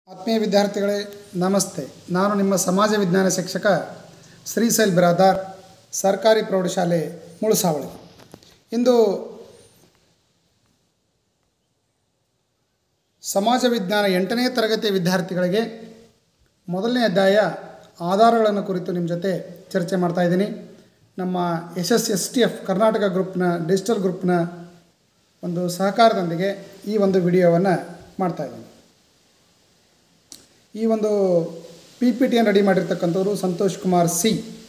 ಆತ್ಮೀಯ ವಿದ್ಯಾರ್ಥಿಗಳೇ ನಮಸ್ತೆ ನಾನು ನಿಮ್ಮ ಸಮಾಜ ವಿಜ್ಞಾನ ಶಿಕ್ಷಕ ಶ್ರೀಶೈಲ್ ಬಿರಾದಾರ್ ಸರ್ಕಾರಿ ಪ್ರೌಢಶಾಲೆ ಮುಳುಸಾವಳಿ ಇಂದು ಸಮಾಜ ವಿಜ್ಞಾನ ಎಂಟನೇ ತರಗತಿಯ ವಿದ್ಯಾರ್ಥಿಗಳಿಗೆ ಮೊದಲನೇ ಅಧ್ಯಾಯ ಆಧಾರಗಳನ್ನು ಕುರಿತು ನಿಮ್ಮ ಜೊತೆ ಚರ್ಚೆ ಮಾಡ್ತಾ ಇದ್ದೀನಿ ನಮ್ಮ S S S T F Karnataka ಗ್ರೂಪ್ನ ಡಿಜಿಟಲ್ ಗ್ರೂಪ್ನ ಒಂದು ಸಹಕಾರದೊಂದಿಗೆ ಈ ಒಂದು ವಿಡಿಯೋವನ್ನು ಮಾಡ್ತಾ ಇದ್ದೀನಿ ಈ ಒಂದು ಪಿ ಪಿ ಟಿಯನ್ನು ರೆಡಿ ಮಾಡಿರ್ತಕ್ಕಂಥವ್ರು ಸಂತೋಷ್ ಕುಮಾರ್ ಸಿ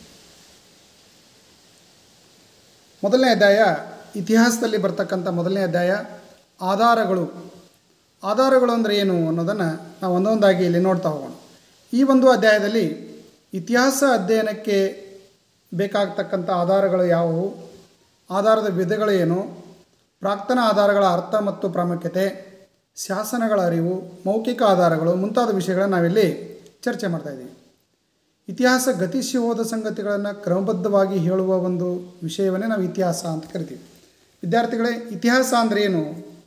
ಮೊದಲನೇ ಅಧ್ಯಾಯ ಇತಿಹಾಸದಲ್ಲಿ ಬರ್ತಕ್ಕಂಥ ಮೊದಲನೇ ಅಧ್ಯಾಯ ಆಧಾರಗಳು ಆಧಾರಗಳು ಅಂದರೆ ಏನು ಅನ್ನೋದನ್ನು ನಾವು ಒಂದೊಂದಾಗಿ ಇಲ್ಲಿ ನೋಡ್ತಾ ಹೋಗೋಣ ಈ ಒಂದು ಅಧ್ಯಾಯದಲ್ಲಿ ಇತಿಹಾಸ ಅಧ್ಯಯನಕ್ಕೆ ಬೇಕಾಗತಕ್ಕಂಥ ಆಧಾರಗಳು ಯಾವುವು ಆಧಾರದ ವಿಧಗಳು ಏನು ಪ್ರಾಕ್ತನ ಆಧಾರಗಳ ಅರ್ಥ ಮತ್ತು ಪ್ರಾಮುಖ್ಯತೆ ಶಾಸನಗಳ ಅರಿವು ಮೌಖಿಕ ಆಧಾರಗಳು ಮುಂತಾದ ವಿಷಯಗಳನ್ನು ನಾವಿಲ್ಲಿ ಚರ್ಚೆ ಮಾಡ್ತಾ ಇದ್ದೀವಿ ಇತಿಹಾಸ ಗತಿಸಿ ಹೋದ ಸಂಗತಿಗಳನ್ನು ಕ್ರಮಬದ್ಧವಾಗಿ ಹೇಳುವ ಒಂದು ವಿಷಯವನ್ನೇ ನಾವು ಇತಿಹಾಸ ಅಂತ ಕರಿತೀವಿ ವಿದ್ಯಾರ್ಥಿಗಳೇ ಇತಿಹಾಸ ಅಂದರೆ ಏನು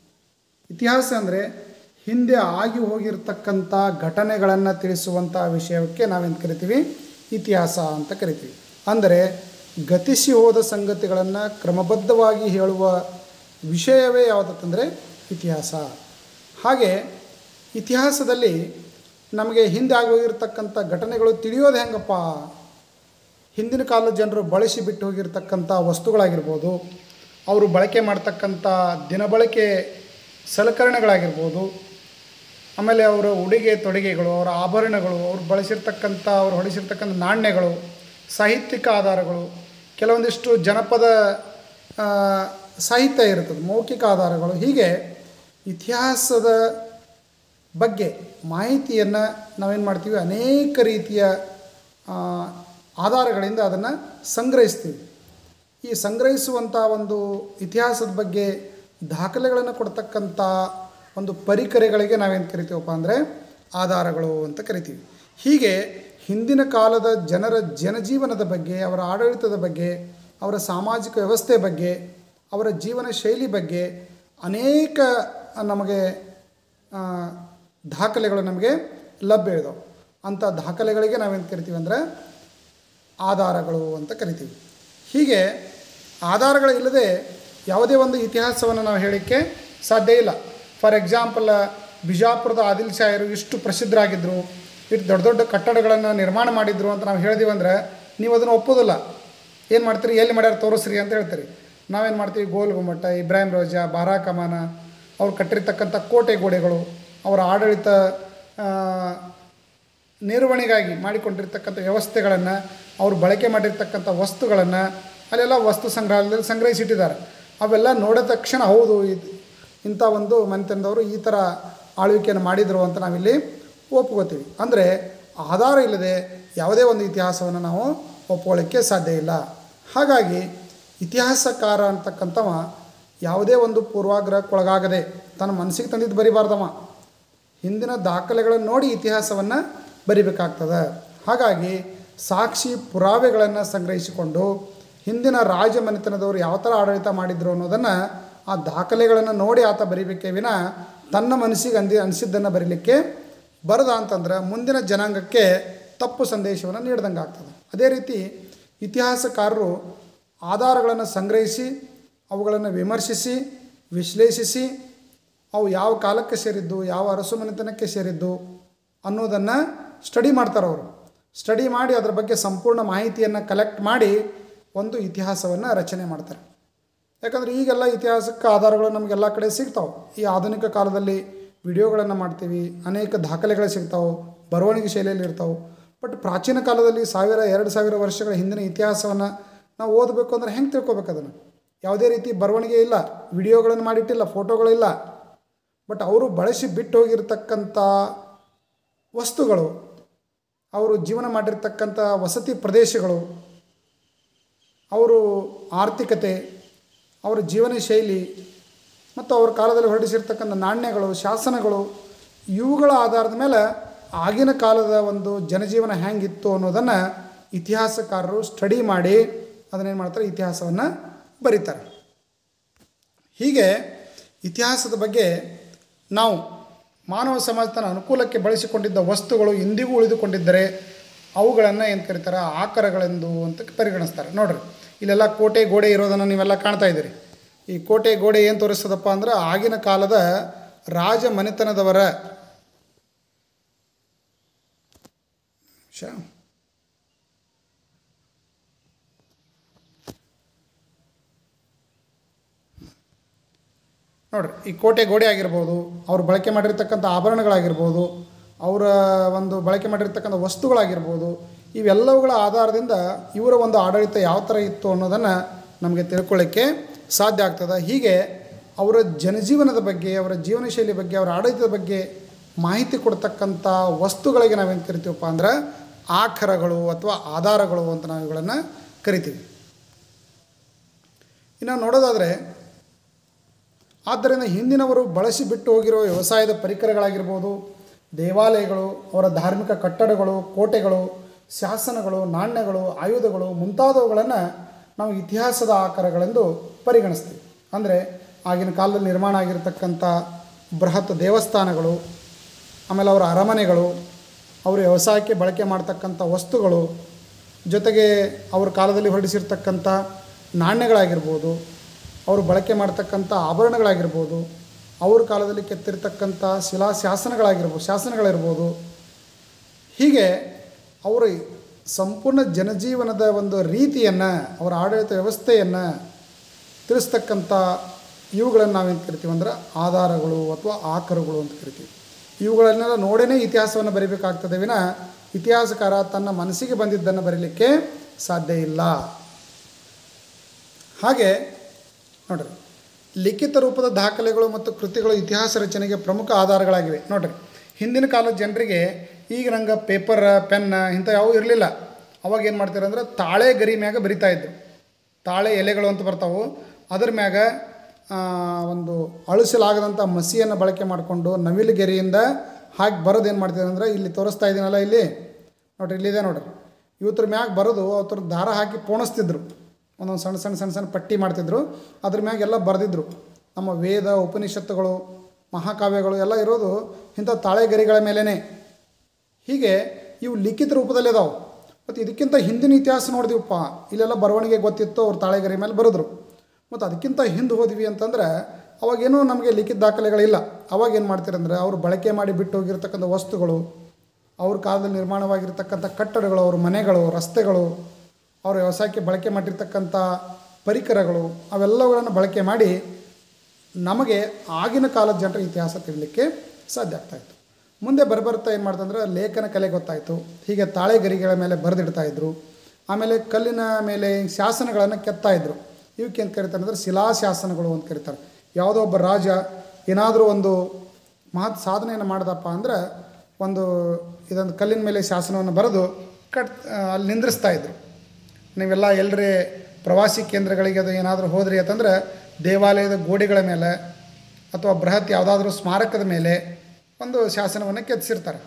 ಇತಿಹಾಸ ಅಂದರೆ ಹಿಂದೆ ಆಗಿ ಹೋಗಿರ್ತಕ್ಕಂಥ ಘಟನೆಗಳನ್ನು ತಿಳಿಸುವಂಥ ವಿಷಯಕ್ಕೆ ನಾವೇನು ಕರಿತೀವಿ ಇತಿಹಾಸ ಅಂತ ಕರಿತೀವಿ ಅಂದರೆ ಗತಿಸಿ ಹೋದ ಸಂಗತಿಗಳನ್ನು ಕ್ರಮಬದ್ಧವಾಗಿ ಹೇಳುವ ವಿಷಯವೇ ಯಾವುದಂತಂದರೆ ಇತಿಹಾಸ ಹಾಗೆ ಇತಿಹಾಸದಲ್ಲಿ ನಮಗೆ ಹಿಂದೆ ಆಗೋಗಿರ್ತಕ್ಕಂಥ ಘಟನೆಗಳು ತಿಳಿಯೋದು ಹೆಂಗಪ್ಪ ಹಿಂದಿನ ಕಾಲದ ಜನರು ಬಳಸಿ ಬಿಟ್ಟು ಹೋಗಿರ್ತಕ್ಕಂಥ ವಸ್ತುಗಳಾಗಿರ್ಬೋದು ಅವರು ಬಳಕೆ ಮಾಡ್ತಕ್ಕಂಥ ದಿನಬಳಕೆ ಸಲಕರಣೆಗಳಾಗಿರ್ಬೋದು ಆಮೇಲೆ ಅವರ ಉಡುಗೆ ತೊಡುಗೆಗಳು ಅವರ ಆಭರಣಗಳು ಅವ್ರು ಬಳಸಿರ್ತಕ್ಕಂಥ ಅವ್ರು ಹೊಡಿಸಿರ್ತಕ್ಕಂಥ ನಾಣ್ಯಗಳು ಸಾಹಿತ್ಯಿಕ ಆಧಾರಗಳು ಕೆಲವೊಂದಿಷ್ಟು ಜನಪದ ಆ, ಸಾಹಿತ್ಯ ಇರ್ತದೆ ಮೌಖಿಕ ಆಧಾರಗಳು ಹೀಗೆ ಇತಿಹಾಸದ ಬಗ್ಗೆ ಮಾಹಿತಿಯನ್ನು ನಾವೇನು ಮಾಡ್ತೀವಿ ಅನೇಕ ರೀತಿಯ ಆ, ಆಧಾರಗಳಿಂದ ಅದನ್ನು ಸಂಗ್ರಹಿಸ್ತೀವಿ ಈ ಸಂಗ್ರಹಿಸುವಂಥ ಒಂದು ಇತಿಹಾಸದ ಬಗ್ಗೆ ದಾಖಲೆಗಳನ್ನು ಕೊಡ್ತಕ್ಕಂಥ ಒಂದು ಪರಿಕರಗಳಿಗೆ ನಾವೇನು ಕರಿತೀವಪ್ಪ ಅಂದರೆ ಆಧಾರಗಳು ಅಂತ ಕರಿತೀವಿ ಹೀಗೆ ಹಿಂದಿನ ಕಾಲದ ಜನರ ಜನಜೀವನದ ಬಗ್ಗೆ ಅವರ ಆಡಳಿತದ ಬಗ್ಗೆ ಅವರ ಸಾಮಾಜಿಕ ವ್ಯವಸ್ಥೆ ಬಗ್ಗೆ ಅವರ ಜೀವನ ಶೈಲಿ ಬಗ್ಗೆ ಅನೇಕ ನಮಗೆ ಆ, ದಾಖಲೆಗಳು ನಮಗೆ ಲಭ್ಯ ಇದಾವೆ ಅಂಥ ದಾಖಲೆಗಳಿಗೆ ನಾವೇನು ಕರಿತೀವಿ ಅಂದರೆ ಆಧಾರಗಳು ಅಂತ ಕರಿತೀವಿ ಹೀಗೆ ಆಧಾರಗಳಿಲ್ಲದೆ ಯಾವುದೇ ಒಂದು ಇತಿಹಾಸವನ್ನು ನಾವು ಹೇಳಲಿಕ್ಕೆ ಸಾಧ್ಯ ಇಲ್ಲ ಫಾರ್ ಎಕ್ಸಾಂಪಲ್ ಬಿಜಾಪುರದ ಆದಿಲ್ ಶಾಯರು ಇಷ್ಟು ಪ್ರಸಿದ್ಧರಾಗಿದ್ದರು ಇಷ್ಟು ದೊಡ್ಡ ದೊಡ್ಡ ಕಟ್ಟಡಗಳನ್ನು ನಿರ್ಮಾಣ ಮಾಡಿದ್ರು ಅಂತ ನಾವು ಹೇಳಿದೀವಿ ಅಂದರೆ ನೀವು ಅದನ್ನು ಒಪ್ಪೋದಿಲ್ಲ ಏನು ಮಾಡ್ತೀರಿ ಎಲ್ಲಿ ಮಾಡ್ಯಾರ ತೋರಿಸ್ರಿ ಅಂತ ಹೇಳ್ತೀರಿ ನಾವೇನು ಮಾಡ್ತೀವಿ ಗೋಲ್ ಗುಮ್ಮಟ ಇಬ್ರಾಹಿಂ ರೋಜಾ ಬಾರಾ ಕಮಾನ ಅವ್ರು ಕಟ್ಟಿರ್ತಕ್ಕಂಥ ಕೋಟೆ ಗೋಡೆಗಳು ಅವರ ಆಡಳಿತ ಆ, ನಿರ್ವಹಣೆಗಾಗಿ ಮಾಡಿಕೊಂಡಿರ್ತಕ್ಕಂಥ ವ್ಯವಸ್ಥೆಗಳನ್ನು ಅವರು ಬಳಕೆ ಮಾಡಿರ್ತಕ್ಕಂಥ ವಸ್ತುಗಳನ್ನು ಅಲ್ಲೆಲ್ಲ ವಸ್ತು ಸಂಗ್ರಹಾಲಯದಲ್ಲಿ ಸಂಗ್ರಹಿಸಿಟ್ಟಿದ್ದಾರೆ ಅವೆಲ್ಲ ನೋಡಿದ ತಕ್ಷಣ ಹೌದು ಇದು ಇಂಥ ಒಂದು ಮನೆತನದವರು ಈ ಥರ ಆಳ್ವಿಕೆಯನ್ನು ಮಾಡಿದರು ಅಂತ ನಾವಿಲ್ಲಿ ಒಪ್ಕೋತೀವಿ ಅಂದರೆ ಆಧಾರ ಇಲ್ಲದೆ ಯಾವುದೇ ಒಂದು ಇತಿಹಾಸವನ್ನು ನಾವು ಒಪ್ಕೊಳ್ಳೋಕ್ಕೆ ಸಾಧ್ಯ ಇಲ್ಲ ಹಾಗಾಗಿ ಇತಿಹಾಸಕಾರ ಅಂತಕ್ಕಂಥವ ಯಾವುದೇ ಒಂದು ಪೂರ್ವಾಗ್ರಹಕ್ಕೊಳಗಾಗದೆ ತನ್ನ ಮನಸ್ಸಿಗೆ ತಂದಿದ್ದು ಬರಿಬಾರ್ದವ ಹಿಂದಿನ ದಾಖಲೆಗಳನ್ನು ನೋಡಿ ಇತಿಹಾಸವನ್ನು ಬರಿಬೇಕಾಗ್ತದೆ ಹಾಗಾಗಿ ಸಾಕ್ಷಿ ಪುರಾವೆಗಳನ್ನು ಸಂಗ್ರಹಿಸಿಕೊಂಡು ಹಿಂದಿನ ರಾಜ ಮನೆತನದವರು ಯಾವ ಥರ ಆಡಳಿತ ಮಾಡಿದ್ರು ಅನ್ನೋದನ್ನು ಆ ದಾಖಲೆಗಳನ್ನು ನೋಡಿ ಆತ ಬರಿಬೇಕೇ ವಿನ ತನ್ನ ಮನಸ್ಸಿಗೆ ಅಂದಿ ಅನಿಸಿದ್ದನ್ನು ಬರೀಲಿಕ್ಕೆ ಬರದ ಅಂತಂದ್ರೆ ಮುಂದಿನ ಜನಾಂಗಕ್ಕೆ ತಪ್ಪು ಸಂದೇಶವನ್ನು ನೀಡ್ದಂಗೆ ಆಗ್ತದೆ ಅದೇ ರೀತಿ ಇತಿಹಾಸಕಾರರು ಆಧಾರಗಳನ್ನು ಸಂಗ್ರಹಿಸಿ ಅವುಗಳನ್ನು ವಿಮರ್ಶಿಸಿ ವಿಶ್ಲೇಷಿಸಿ ಅವು ಯಾವ ಕಾಲಕ್ಕೆ ಸೇರಿದ್ದು ಯಾವ ಅರಸು ಮನೆತನಕ್ಕೆ ಸೇರಿದ್ದು ಅನ್ನೋದನ್ನು ಸ್ಟಡಿ ಮಾಡ್ತಾರೆ ಅವರು ಸ್ಟಡಿ ಮಾಡಿ ಅದರ ಬಗ್ಗೆ ಸಂಪೂರ್ಣ ಮಾಹಿತಿಯನ್ನು ಕಲೆಕ್ಟ್ ಮಾಡಿ ಒಂದು ಇತಿಹಾಸವನ್ನು ರಚನೆ ಮಾಡ್ತಾರೆ ಯಾಕಂದರೆ ಈಗೆಲ್ಲ ಇತಿಹಾಸಕ್ಕೆ ಆಧಾರಗಳು ನಮಗೆಲ್ಲ ಕಡೆ ಸಿಗ್ತಾವೆ ಈ ಆಧುನಿಕ ಕಾಲದಲ್ಲಿ ವಿಡಿಯೋಗಳನ್ನು ಮಾಡ್ತೀವಿ ಅನೇಕ ದಾಖಲೆಗಳು ಸಿಗ್ತಾವೆ ಬರವಣಿಗೆ ಶೈಲಿಯಲ್ಲಿ ಇರ್ತಾವೆ ಬಟ್ ಪ್ರಾಚೀನ ಕಾಲದಲ್ಲಿ ಸಾವಿರ ಎರಡು ಸಾವಿರ ವರ್ಷಗಳ ಹಿಂದಿನ ಇತಿಹಾಸವನ್ನು ನಾವು ಓದಬೇಕು ಅಂದರೆ ಹೆಂಗೆ ತಿಳ್ಕೊಬೇಕು ಅದನ್ನು ಯಾವುದೇ ರೀತಿ ಬರವಣಿಗೆ ಇಲ್ಲ ವಿಡಿಯೋಗಳನ್ನು ಮಾಡಿಟ್ಟಿಲ್ಲ ಫೋಟೋಗಳಿಲ್ಲ ಬಟ್ ಅವರು ಬಳಸಿ ಬಿಟ್ಟು ಹೋಗಿರ್ತಕ್ಕಂಥ ವಸ್ತುಗಳು ಅವರು ಜೀವನ ಮಾಡಿರ್ತಕ್ಕಂಥ ವಸತಿ ಪ್ರದೇಶಗಳು ಅವರು ಆರ್ಥಿಕತೆ ಅವರ ಜೀವನ ಶೈಲಿ ಮತ್ತು ಅವ್ರ ಕಾಲದಲ್ಲಿ ಹೊರಡಿಸಿರ್ತಕ್ಕಂಥ ನಾಣ್ಯಗಳು ಶಾಸನಗಳು ಇವುಗಳ ಆಧಾರದ ಮೇಲೆ ಆಗಿನ ಕಾಲದ ಒಂದು ಜನಜೀವನ ಹೆಂಗಿತ್ತು ಅನ್ನೋದನ್ನು ಇತಿಹಾಸಕಾರರು ಸ್ಟಡಿ ಮಾಡಿ ಅದನ್ನೇನು ಮಾಡ್ತಾರೆ ಇತಿಹಾಸವನ್ನು ಬರೀತಾರೆ ಹೀಗೆ ಇತಿಹಾಸದ ಬಗ್ಗೆ ನಾವು ಮಾನವ ಸಮಾಜ ತನ್ನ ಅನುಕೂಲಕ್ಕೆ ಬಳಸಿಕೊಂಡಿದ್ದ ವಸ್ತುಗಳು ಇಂದಿಗೂ ಉಳಿದುಕೊಂಡಿದ್ದರೆ ಅವುಗಳನ್ನು ಏನು ಕರೀತಾರೆ ಆಕರಗಳೆಂದು ಅಂತ ಪರಿಗಣಿಸ್ತಾರೆ ನೋಡ್ರಿ ಇಲ್ಲೆಲ್ಲ ಕೋಟೆ ಗೋಡೆ ಇರೋದನ್ನು ನೀವೆಲ್ಲ ಕಾಣ್ತಾ ಇದ್ದೀರಿ ಈ ಕೋಟೆ ಗೋಡೆ ಏನು ತೋರಿಸ್ತದಪ್ಪ ಅಂದ್ರೆ ಆಗಿನ ಕಾಲದ ರಾಜ ಮನೆತನದವರ ಶಾ ನೋಡ್ರಿ ಈ ಕೋಟೆ ಗೋಡೆ ಆಗಿರ್ಬೋದು ಅವ್ರು ಬಳಕೆ ಮಾಡಿರ್ತಕ್ಕಂಥ ಆಭರಣಗಳಾಗಿರ್ಬೋದು ಅವರ ಒಂದು ಬಳಕೆ ಮಾಡಿರ್ತಕ್ಕಂಥ ವಸ್ತುಗಳಾಗಿರ್ಬೋದು ಇವೆಲ್ಲವುಗಳ ಆಧಾರದಿಂದ ಇವರ ಒಂದು ಆಡಳಿತ ಯಾವ ಥರ ಇತ್ತು ಅನ್ನೋದನ್ನು ನಮಗೆ ತಿಳ್ಕೊಳ್ಳಿಕ್ಕೆ ಸಾಧ್ಯ ಆಗ್ತದೆ ಹೀಗೆ ಅವರ ಜನಜೀವನದ ಬಗ್ಗೆ ಅವರ ಜೀವನ ಶೈಲಿ ಬಗ್ಗೆ ಅವರ ಆಡಳಿತದ ಬಗ್ಗೆ ಮಾಹಿತಿ ಕೊಡ್ತಕ್ಕಂಥ ವಸ್ತುಗಳಿಗೆ ನಾವೇನು ಕರಿತೀವಪ್ಪ ಅಂದ್ರೆ ಆಖರಗಳು ಅಥವಾ ಆಧಾರಗಳು ಅಂತ ನಾವು ಇವುಗಳನ್ನು ಕರಿತೀವಿ ಇನ್ನು ನೋಡೋದಾದರೆ ಆದ್ದರಿಂದ ಹಿಂದಿನವರು ಬಳಸಿ ಬಿಟ್ಟು ಹೋಗಿರೋ ವ್ಯವಸಾಯದ ಪರಿಕರಗಳಾಗಿರ್ಬೋದು ದೇವಾಲಯಗಳು ಅವರ ಧಾರ್ಮಿಕ ಕಟ್ಟಡಗಳು ಕೋಟೆಗಳು ಶಾಸನಗಳು ನಾಣ್ಯಗಳು ಆಯುಧಗಳು ಮುಂತಾದವುಗಳನ್ನು ನಾವು ಇತಿಹಾಸದ ಆಕಾರಗಳೆಂದು ಪರಿಗಣಿಸ್ತೀವಿ ಅಂದರೆ ಆಗಿನ ಕಾಲದಲ್ಲಿ ನಿರ್ಮಾಣ ಆಗಿರತಕ್ಕಂಥ ಬೃಹತ್ ದೇವಸ್ಥಾನಗಳು ಆಮೇಲೆ ಅವರ ಅರಮನೆಗಳು ಅವರು ವ್ಯವಸಾಯಕ್ಕೆ ಬಳಕೆ ಮಾಡ್ತಕ್ಕಂಥ ವಸ್ತುಗಳು ಜೊತೆಗೆ ಅವ್ರ ಕಾಲದಲ್ಲಿ ಹೊರಡಿಸಿರ್ತಕ್ಕಂಥ ನಾಣ್ಯಗಳಾಗಿರ್ಬೋದು ಅವರು ಬಳಕೆ ಮಾಡ್ತಕ್ಕಂಥ ಆಭರಣಗಳಾಗಿರ್ಬೋದು ಅವ್ರ ಕಾಲದಲ್ಲಿ ಕೆತ್ತಿರ್ತಕ್ಕಂಥ ಶಿಲಾ ಶಾಸನಗಳಾಗಿರ್ಬೋದು ಶಾಸನಗಳಿರ್ಬೋದು ಹೀಗೆ ಅವರ ಸಂಪೂರ್ಣ ಜನಜೀವನದ ಒಂದು ರೀತಿಯನ್ನು ಅವರ ಆಡಳಿತ ವ್ಯವಸ್ಥೆಯನ್ನು ತಿಳಿಸ್ತಕ್ಕಂಥ ಇವುಗಳನ್ನು ನಾವೇನು ಕರಿತೀವಿ ಅಂದ್ರೆ ಆಧಾರಗಳು ಅಥವಾ ಆಕರಗಳು ಅಂತ ಕರಿತೀವಿ ಇವುಗಳನ್ನೆಲ್ಲ ನೋಡೇ ಇತಿಹಾಸವನ್ನು ಬರೀಬೇಕಾಗ್ತದೆ ವಿನ ಇತಿಹಾಸಕಾರ ತನ್ನ ಮನಸ್ಸಿಗೆ ಬಂದಿದ್ದನ್ನು ಬರೀಲಿಕ್ಕೆ ಸಾಧ್ಯ ಇಲ್ಲ ಹಾಗೆ ನೋಡ್ರಿ ಲಿಖಿತ ರೂಪದ ದಾಖಲೆಗಳು ಮತ್ತು ಕೃತಿಗಳು ಇತಿಹಾಸ ರಚನೆಗೆ ಪ್ರಮುಖ ಆಧಾರಗಳಾಗಿವೆ ನೋಡ್ರಿ ಹಿಂದಿನ ಕಾಲದ ಜನರಿಗೆ ಈಗ ನಂಗೆ ಪೇಪರ್ ಪೆನ್ ಇಂಥ ಯಾವುವು ಇರಲಿಲ್ಲ ಅವಾಗ ಏನು ಮಾಡ್ತಾರೆ ಅಂದ್ರೆ ತಾಳೆ ಗರಿ ಮ್ಯಾಗ ಬರಿತಾ ಇದ್ರು ತಾಳೆ ಎಲೆಗಳು ಅಂತ ಬರ್ತಾವೆ ಅದ್ರ ಮ್ಯಾಗ ಆ, ಒಂದು ಅಳಿಸಲಾಗದಂಥ ಮಸಿಯನ್ನು ಬಳಕೆ ಮಾಡಿಕೊಂಡು ನವಿಲು ಗೆರೆಯಿಂದ ಹಾಕಿ ಬರೋದು ಏನು ಮಾಡ್ತಿದ್ರು ಅಂದ್ರೆ ಇಲ್ಲಿ ತೋರಿಸ್ತಾ ಇದ್ದೀನಲ್ಲ ಇಲ್ಲಿ ನೋಡ್ರಿ ಇಲ್ಲಿದೆ ನೋಡ್ರಿ ಇವತ್ತರ ಮ್ಯಾಗ ಬರೋದು ಅವ್ರ ದಾರ ಹಾಕಿ ಪೋಣಿಸ್ತಿದ್ರು ಒಂದೊಂದು ಸಣ್ಣ ಸಣ್ಣ ಸಣ್ಣ ಸಣ್ಣ ಪಟ್ಟಿ ಮಾಡ್ತಿದ್ರು ಅದ್ರ ಮ್ಯಾಗ ಎಲ್ಲ ಬರೆದಿದ್ರು ನಮ್ಮ ವೇದ ಉಪನಿಷತ್ತುಗಳು ಮಹಾಕಾವ್ಯಗಳು ಎಲ್ಲ ಇರೋದು ಇಂಥ ತಾಳೆಗರಿಗಳ ಮೇಲೇ ಹೀಗೆ ಇವು ಲಿಖಿತ ರೂಪದಲ್ಲಿ ಅದಾವೆ ಮತ್ತು ಇದಕ್ಕಿಂತ ಹಿಂದಿನ ಇತಿಹಾಸ ನೋಡಿದೀವಪ್ಪ ಇಲ್ಲೆಲ್ಲ ಬರವಣಿಗೆ ಗೊತ್ತಿತ್ತು ಅವ್ರು ತಾಳೆಗರಿ ಮೇಲೆ ಬರೆದ್ರು ಮತ್ತು ಅದಕ್ಕಿಂತ ಹಿಂದೆ ಹೋದ್ವಿ ಅಂತಂದ್ರೆ ಅವಾಗೇನೂ ನಮಗೆ ಲಿಖಿತ ದಾಖಲೆಗಳಿಲ್ಲ ಅವಾಗ ಏನು ಮಾಡ್ತೀರಂದ್ರೆ ಅವರು ಬಳಕೆ ಮಾಡಿ ಬಿಟ್ಟು ಹೋಗಿರ್ತಕ್ಕಂಥ ವಸ್ತುಗಳು ಅವ್ರ ಕಾಲದಲ್ಲಿ ನಿರ್ಮಾಣವಾಗಿರ್ತಕ್ಕಂಥ ಕಟ್ಟಡಗಳು ಅವ್ರ ಮನೆಗಳು ರಸ್ತೆಗಳು ಅವ್ರ ವ್ಯವಸಾಯಕ್ಕೆ ಬಳಕೆ ಮಾಡಿರ್ತಕ್ಕಂಥ ಪರಿಕರಗಳು ಅವೆಲ್ಲವುಗಳನ್ನು ಬಳಕೆ ಮಾಡಿ ನಮಗೆ ಆಗಿನ ಕಾಲದ ಜನರ ಇತಿಹಾಸ ತಿಳಿಲಿಕ್ಕೆ ಸಾಧ್ಯ ಆಗ್ತಾಯಿತ್ತು ಮುಂದೆ ಬರ್ಬರ್ತಾ ಏನು ಮಾಡ್ತಂದ್ರೆ ಲೇಖನ ಕಲೆ ಗೊತ್ತಾಯಿತು ಹೀಗೆ ತಾಳೆಗರಿಗಳ ಮೇಲೆ ಬರೆದಿಡ್ತಾ ಇದ್ರು ಆಮೇಲೆ ಕಲ್ಲಿನ ಮೇಲೆ ಶಾಸನಗಳನ್ನು ಕೆತ್ತಾ ಇದ್ರು ಇವಕ್ಕೆ ಏನು ಕರೀತಾರೆ ಅಂದರೆ ಶಿಲಾಶಾಸನಗಳು ಅಂತ ಕರೀತಾರೆ ಯಾವುದೋ ಒಬ್ಬ ರಾಜ ಏನಾದರೂ ಒಂದು ಮಹತ್ ಸಾಧನೆಯನ್ನು ಮಾಡ್ದಪ್ಪ ಅಂದ್ರೆ ಒಂದು ಇದೊಂದು ಕಲ್ಲಿನ ಮೇಲೆ ಶಾಸನವನ್ನು ಬರೆದು ಕಟ್ ಅಲ್ಲಿ ನಿಂದ್ರಿಸ್ತಾ ಇದ್ರು ನೀವೆಲ್ಲ ಎಲ್ಲರೇ ಪ್ರವಾಸಿ ಕೇಂದ್ರಗಳಿಗೆ ಅದು ಏನಾದರೂ ಹೋದ್ರಿ ಅಂತಂದ್ರೆ ದೇವಾಲಯದ ಗೋಡೆಗಳ ಮೇಲೆ ಅಥವಾ ಬೃಹತ್ ಯಾವುದಾದ್ರೂ ಸ್ಮಾರಕದ ಮೇಲೆ ಒಂದು ಶಾಸನವನ್ನು ಕೆತ್ತಿಸಿರ್ತಾರೆ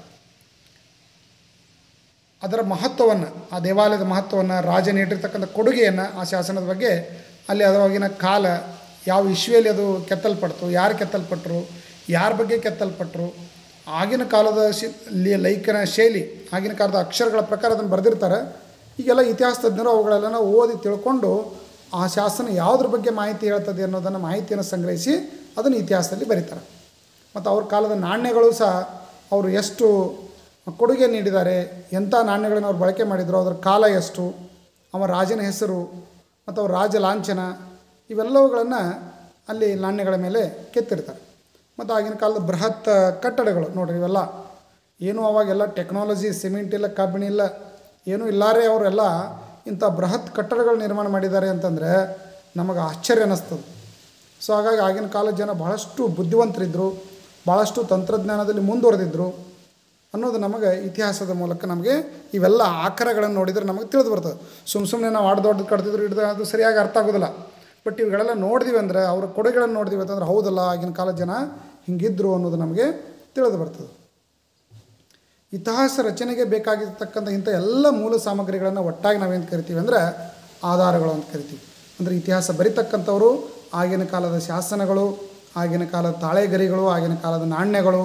ಅದರ ಮಹತ್ವವನ್ನು ಆ ದೇವಾಲಯದ ಮಹತ್ವವನ್ನು ರಾಜ ನೀಡಿರ್ತಕ್ಕಂಥ ಕೊಡುಗೆಯನ್ನು ಆ ಶಾಸನದ ಬಗ್ಗೆ ಅಲ್ಲಿ ಅದವಾಗಿನ ಕಾಲ ಯಾವ ಇಶ್ವಿಯಲ್ಲಿ ಅದು ಕೆತ್ತಲ್ಪಡ್ತು ಯಾರು ಕೆತ್ತಲ್ಪಟ್ಟರು ಯಾರ ಬಗ್ಗೆ ಕೆತ್ತಲ್ಪಟ್ಟರು ಆಗಿನ ಕಾಲದ ಶಿ ಲಿ- ಲೈಕನ ಶೈಲಿ ಆಗಿನ ಕಾಲದ ಅಕ್ಷರಗಳ ಪ್ರಕಾರ ಅದನ್ನು ಬರೆದಿರ್ತಾರೆ ಈಗೆಲ್ಲ ಇತಿಹಾಸ ತಜ್ಞರು ಅವುಗಳೆಲ್ಲ ಓದಿ ತಿಳ್ಕೊಂಡು ಆ ಶಾಸನ ಯಾವುದ್ರ ಬಗ್ಗೆ ಮಾಹಿತಿ ಹೇಳ್ತದೆ ಅನ್ನೋದನ್ನು ಮಾಹಿತಿಯನ್ನು ಸಂಗ್ರಹಿಸಿ ಅದನ್ನು ಇತಿಹಾಸದಲ್ಲಿ ಬರೀತಾರೆ ಮತ್ತು ಅವ್ರ ಕಾಲದ ನಾಣ್ಯಗಳು ಸಹ ಅವರು ಎಷ್ಟು ಕೊಡುಗೆ ನೀಡಿದ್ದಾರೆ ಎಂಥ ನಾಣ್ಯಗಳನ್ನು ಅವ್ರು ಬಳಕೆ ಮಾಡಿದರು ಅದರ ಕಾಲ ಎಷ್ಟು ಅವ ರಾಜನ ಹೆಸರು ಮತ್ತು ಅವ್ರ ರಾಜ ಲಾಂಛನ ಇವೆಲ್ಲವುಗಳನ್ನು ಅಲ್ಲಿ ನಾಣ್ಯಗಳ ಮೇಲೆ ಕೆತ್ತಿರ್ತಾರೆ ಮತ್ತು ಆಗಿನ ಕಾಲದ ಬೃಹತ್ ಕಟ್ಟಡಗಳು ನೋಡ್ರಿ ಇವೆಲ್ಲ ಏನೂ ಅವಾಗೆಲ್ಲ ಟೆಕ್ನಾಲಜಿ ಸಿಮೆಂಟ್ ಇಲ್ಲ ಕಬ್ಬಿಣ ಇಲ್ಲ ಏನೂ ಇಲ್ಲಾರೆ ಅವರೆಲ್ಲ ಇಂಥ ಬೃಹತ್ ಕಟ್ಟಡಗಳು ನಿರ್ಮಾಣ ಮಾಡಿದ್ದಾರೆ ಅಂತಂದರೆ ನಮಗೆ ಆಶ್ಚರ್ಯ ಅನ್ನಿಸ್ತದೆ ಸೊ ಹಾಗಾಗಿ ಆಗಿನ ಕಾಲದ ಜನ ಬಹಳಷ್ಟು ಬುದ್ಧಿವಂತರಿದ್ದರು ಭಾಳಷ್ಟು ತಂತ್ರಜ್ಞಾನದಲ್ಲಿ ಮುಂದುವರೆದಿದ್ದರು ಅನ್ನೋದು ನಮಗೆ ಇತಿಹಾಸದ ಮೂಲಕ ನಮಗೆ ಇವೆಲ್ಲ ಆಕಾರಗಳನ್ನು ನೋಡಿದರೆ ನಮಗೆ ತಿಳಿದು ಬರ್ತದೆ ಸುಮ್ಮ ಸುಮ್ಮನೆ ನಾವು ಆಡು ದೊಡ್ಡದು ಕಟ್ತಿದ್ರು ಹಿಡಿದು ಅದು ಸರಿಯಾಗಿ ಅರ್ಥ ಆಗೋದಿಲ್ಲ ಬಟ್ ಇವುಗಳೆಲ್ಲ ನೋಡಿದ್ವಿ ಅಂದರೆ ಅವ್ರ ಕೊಡುಗೆಗಳನ್ನು ನೋಡಿದ್ವಿ ಅಂತಂದ್ರೆ ಹೌದಲ್ಲ ಆಗಿನ ಕಾಲದ ಜನ ಹಿಂಗಿದ್ರು ಅನ್ನೋದು ನಮಗೆ ತಿಳಿದು ಬರ್ತದೆ ಇತಿಹಾಸ ರಚನೆಗೆ ಬೇಕಾಗಿರ್ತಕ್ಕಂಥ ಇಂಥ ಎಲ್ಲ ಮೂಲ ಸಾಮಗ್ರಿಗಳನ್ನು ಒಟ್ಟಾಗಿ ನಾವೇನು ಕರಿತೀವಿ ಅಂದರೆ ಆಧಾರಗಳು ಅಂತ ಕರಿತೀವಿ ಅಂದರೆ ಇತಿಹಾಸ ಬರಿತಕ್ಕಂಥವರು ಆಗಿನ ಕಾಲದ ಶಾಸನಗಳು ಆಗಿನ ಕಾಲದ ತಾಳೆಗರಿಗಳು ಆಗಿನ ಕಾಲದ ನಾಣ್ಯಗಳು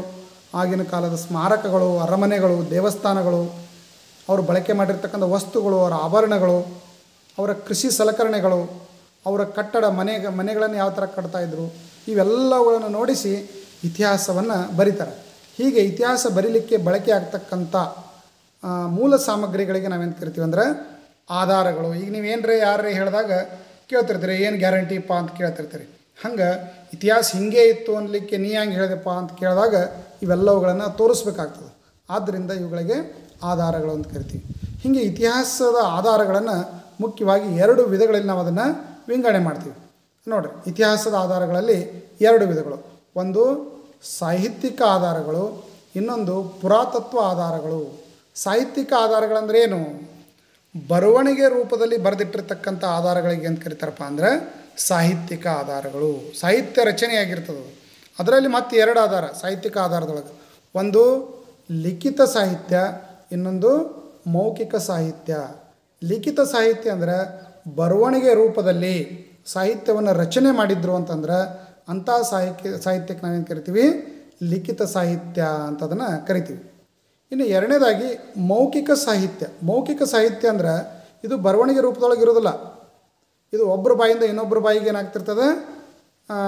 ಆಗಿನ ಕಾಲದ ಸ್ಮಾರಕಗಳು ಅರಮನೆಗಳು ದೇವಸ್ಥಾನಗಳು ಅವರು ಬಳಕೆ ಮಾಡಿರ್ತಕ್ಕಂಥ ವಸ್ತುಗಳು ಅವರ ಆಭರಣಗಳು ಅವರ ಕೃಷಿ ಸಲಕರಣೆಗಳು ಅವರ ಕಟ್ಟಡ ಮನೆ ಮನೆಗಳನ್ನು ಯಾವ ಥರ ಕಟ್ತಾಯಿದ್ರು ಇವೆಲ್ಲವುಗಳನ್ನು ನೋಡಿಸಿ ಇತಿಹಾಸವನ್ನು ಬರೀತಾರೆ ಹೀಗೆ ಇತಿಹಾಸ ಬರೀಲಿಕ್ಕೆ ಬಳಕೆ ಆಗ್ತಕ್ಕಂಥ ಆ, ಮೂಲ ಸಾಮಗ್ರಿಗಳಿಗೆ ನಾವೇನು ಕರಿತೀವಿ ಅಂದರೆ ಆಧಾರಗಳು ಈಗ ನೀವೇನರೇ ಯಾರೇ ಹೇಳಿದಾಗ ಕೇಳ್ತಿರ್ತೀರಿ ಏನು ಗ್ಯಾರಂಟಿಪ್ಪ ಅಂತ ಕೇಳ್ತಿರ್ತೀರಿ ಹಂಗೆ ಇತಿಹಾಸ ಹಿಂಗೆ ಇತ್ತು ಅನ್ಲಿಕ್ಕೆ ನೀ ಹೆಂಗೆ ಹೇಳಿದೆಪ್ಪ ಅಂತ ಕೇಳಿದಾಗ ಇವೆಲ್ಲವುಗಳನ್ನು ತೋರಿಸ್ಬೇಕಾಗ್ತದೆ ಆದ್ದರಿಂದ ಇವುಗಳಿಗೆ ಆಧಾರಗಳು ಅಂತ ಕರಿತೀವಿ ಹೀಗೆ ಇತಿಹಾಸದ ಆಧಾರಗಳನ್ನು ಮುಖ್ಯವಾಗಿ ಎರಡು ವಿಧಗಳಲ್ಲಿ ನಾವು ಅದನ್ನು ವಿಂಗಡಣೆ ಮಾಡ್ತೀವಿ ನೋಡಿರಿ ಇತಿಹಾಸದ ಆಧಾರಗಳಲ್ಲಿ ಎರಡು ವಿಧಗಳು ಒಂದು ಸಾಹಿತ್ಯಿಕ ಆಧಾರಗಳು ಇನ್ನೊಂದು ಪುರಾತತ್ವ ಆಧಾರಗಳು ಸಾಹಿತ್ಯಿಕ ಆಧಾರಗಳಂದ್ರೆ ಏನು ಬರವಣಿಗೆ ರೂಪದಲ್ಲಿ ಬರೆದಿಟ್ಟಿರ್ತಕ್ಕಂಥ ಆಧಾರಗಳಿಗೆ ಅಂತ ಕರಿತಾರಪ್ಪ ಅಂದರೆ ಸಾಹಿತ್ಯಿಕ ಆಧಾರಗಳು ಸಾಹಿತ್ಯ ರಚನೆಯಾಗಿರ್ತದೆ ಅದು. ಅದರಲ್ಲಿ ಮತ್ತೆ ಎರಡು ಆಧಾರ ಸಾಹಿತ್ಯಿಕ ಆಧಾರದೊಳಗೆ ಒಂದು ಲಿಖಿತ ಸಾಹಿತ್ಯ ಇನ್ನೊಂದು ಮೌಖಿಕ ಸಾಹಿತ್ಯ ಲಿಖಿತ ಸಾಹಿತ್ಯ ಅಂದರೆ ಬರವಣಿಗೆ ರೂಪದಲ್ಲಿ ಸಾಹಿತ್ಯವನ್ನು ರಚನೆ ಮಾಡಿದ್ರು ಅಂತಂದ್ರೆ ಅಂಥ ಸಾಹಿತ್ಯ ಸಾಹಿತ್ಯಕ್ಕೆ ನಾವೇನು ಕರಿತೀವಿ ಲಿಖಿತ ಸಾಹಿತ್ಯ ಅಂತ ಅದನ್ನು ಕರಿತೀವಿ ಇನ್ನು ಎರಡನೇದಾಗಿ ಮೌಖಿಕ ಸಾಹಿತ್ಯ ಮೌಖಿಕ ಸಾಹಿತ್ಯ ಅಂದ್ರೆ ಇದು ಬರವಣಿಗೆ ರೂಪದೊಳಗೆ ಇರೋದಿಲ್ಲ ಇದು ಒಬ್ಬರ ಬಾಯಿಂದ ಇನ್ನೊಬ್ಬರ ಬಾಯಿಗೆ ಏನಾಗ್ತಿರ್ತದೆ ಆ,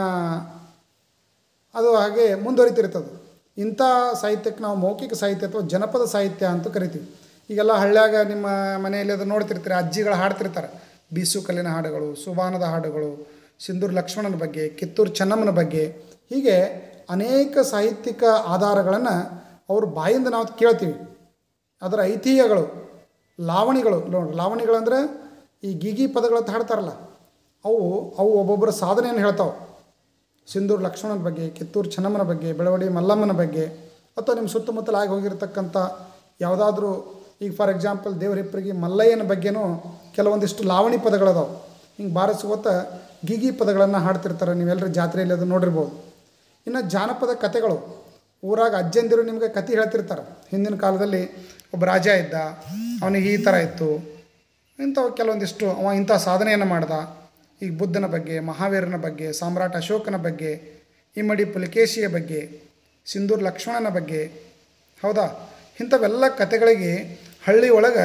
ಅದು ಹಾಗೆ ಮುಂದುವರಿತಿರ್ತದೆ ಇಂಥ ಸಾಹಿತ್ಯಕ್ಕೆ ನಾವು ಮೌಖಿಕ ಸಾಹಿತ್ಯ ಅಥವಾ ಜನಪದ ಸಾಹಿತ್ಯ ಅಂತ ಕರಿತೀವಿ ಈಗೆಲ್ಲ ಹಳ್ಳ್ಯಾಗ ನಿಮ್ಮ ಮನೆಯಲ್ಲಿ ಅದು ನೋಡ್ತಿರ್ತೀರಿ ಅಜ್ಜಿಗಳು ಹಾಡ್ತಿರ್ತಾರೆ ಬೀಸು ಕಲ್ಲಿನ ಹಾಡುಗಳು ಸುಬಾನದ ಹಾಡುಗಳು ಸಿಂಧೂರು ಲಕ್ಷ್ಮಣನ ಬಗ್ಗೆ ಕಿತ್ತೂರು ಚೆನ್ನಮ್ಮನ ಬಗ್ಗೆ ಹೀಗೆ ಅನೇಕ ಸಾಹಿತ್ಯಿಕ ಆಧಾರಗಳನ್ನು ಅವ್ರ ಬಾಯಿಂದ ನಾವು ಕೇಳ್ತೀವಿ ಅದರ ಐತಿಹ್ಯಗಳು ಲಾವಣಿಗಳು ನೋಡಿ ಲಾವಣಿಗಳಂದ್ರೆ ಈ ಗೀಗಿ ಪದಗಳಂತ ಹಾಡ್ತಾರಲ್ಲ ಅವು ಅವು ಒಬ್ಬೊಬ್ಬರ ಸಾಧನೆಯನ್ನು ಹೇಳ್ತಾವೆ ಸಿಂಧೂರು ಲಕ್ಷ್ಮಣನ ಬಗ್ಗೆ ಕಿತ್ತೂರು ಚೆನ್ನಮ್ಮನ ಬಗ್ಗೆ ಬೆಳವಡಿ ಮಲ್ಲಮ್ಮನ ಬಗ್ಗೆ ಅಥವಾ ನಿಮ್ಮ ಸುತ್ತಮುತ್ತಲ ಆಗಿ ಹೋಗಿರ್ತಕ್ಕಂಥ ಯಾವುದಾದ್ರೂ ಈಗ ಫಾರ್ ಎಕ್ಸಾಂಪಲ್ ದೇವರಿಪ್ಪರಿಗೆ ಮಲ್ಲಯ್ಯನ ಬಗ್ಗೆನೂ ಕೆಲವೊಂದಿಷ್ಟು ಲಾವಣಿ ಪದಗಳದಾವೆ ಹಿಂಗೆ ಬಾರಿಸುವತ್ತ ಗೀಗಿ ಪದಗಳನ್ನು ಹಾಡ್ತಿರ್ತಾರೆ ನೀವೆಲ್ಲರೂ ಜಾತ್ರೆಯಲ್ಲಿ ಅದು ನೋಡಿರ್ಬೋದು ಇನ್ನು ಜಾನಪದ ಕಥೆಗಳು ಊರಾಗ ಅಜ್ಜಂದಿರು ನಿಮಗೆ ಕತೆ ಹೇಳ್ತಿರ್ತಾರೆ ಹಿಂದಿನ ಕಾಲದಲ್ಲಿ ಒಬ್ಬ ರಾಜ ಇದ್ದ ಅವನಿಗೆ ಈ ಥರ ಇತ್ತು ಇಂಥವು ಕೆಲವೊಂದಿಷ್ಟು ಅವ ಇಂಥ ಸಾಧನೆಯನ್ನು ಮಾಡ್ದ ಈಗ ಬುದ್ಧನ ಬಗ್ಗೆ ಮಹಾವೀರನ ಬಗ್ಗೆ ಸಾಮ್ರಾಟ್ ಅಶೋಕನ ಬಗ್ಗೆ ಇಮ್ಮಡಿ ಪುಲಿಕೇಶಿಯ ಬಗ್ಗೆ ಸಿಂಧೂರ್ ಲಕ್ಷ್ಮಣನ ಬಗ್ಗೆ ಹೌದಾ ಇಂಥವೆಲ್ಲ ಕತೆಗಳಿಗೆ ಹಳ್ಳಿ ಒಳಗೆ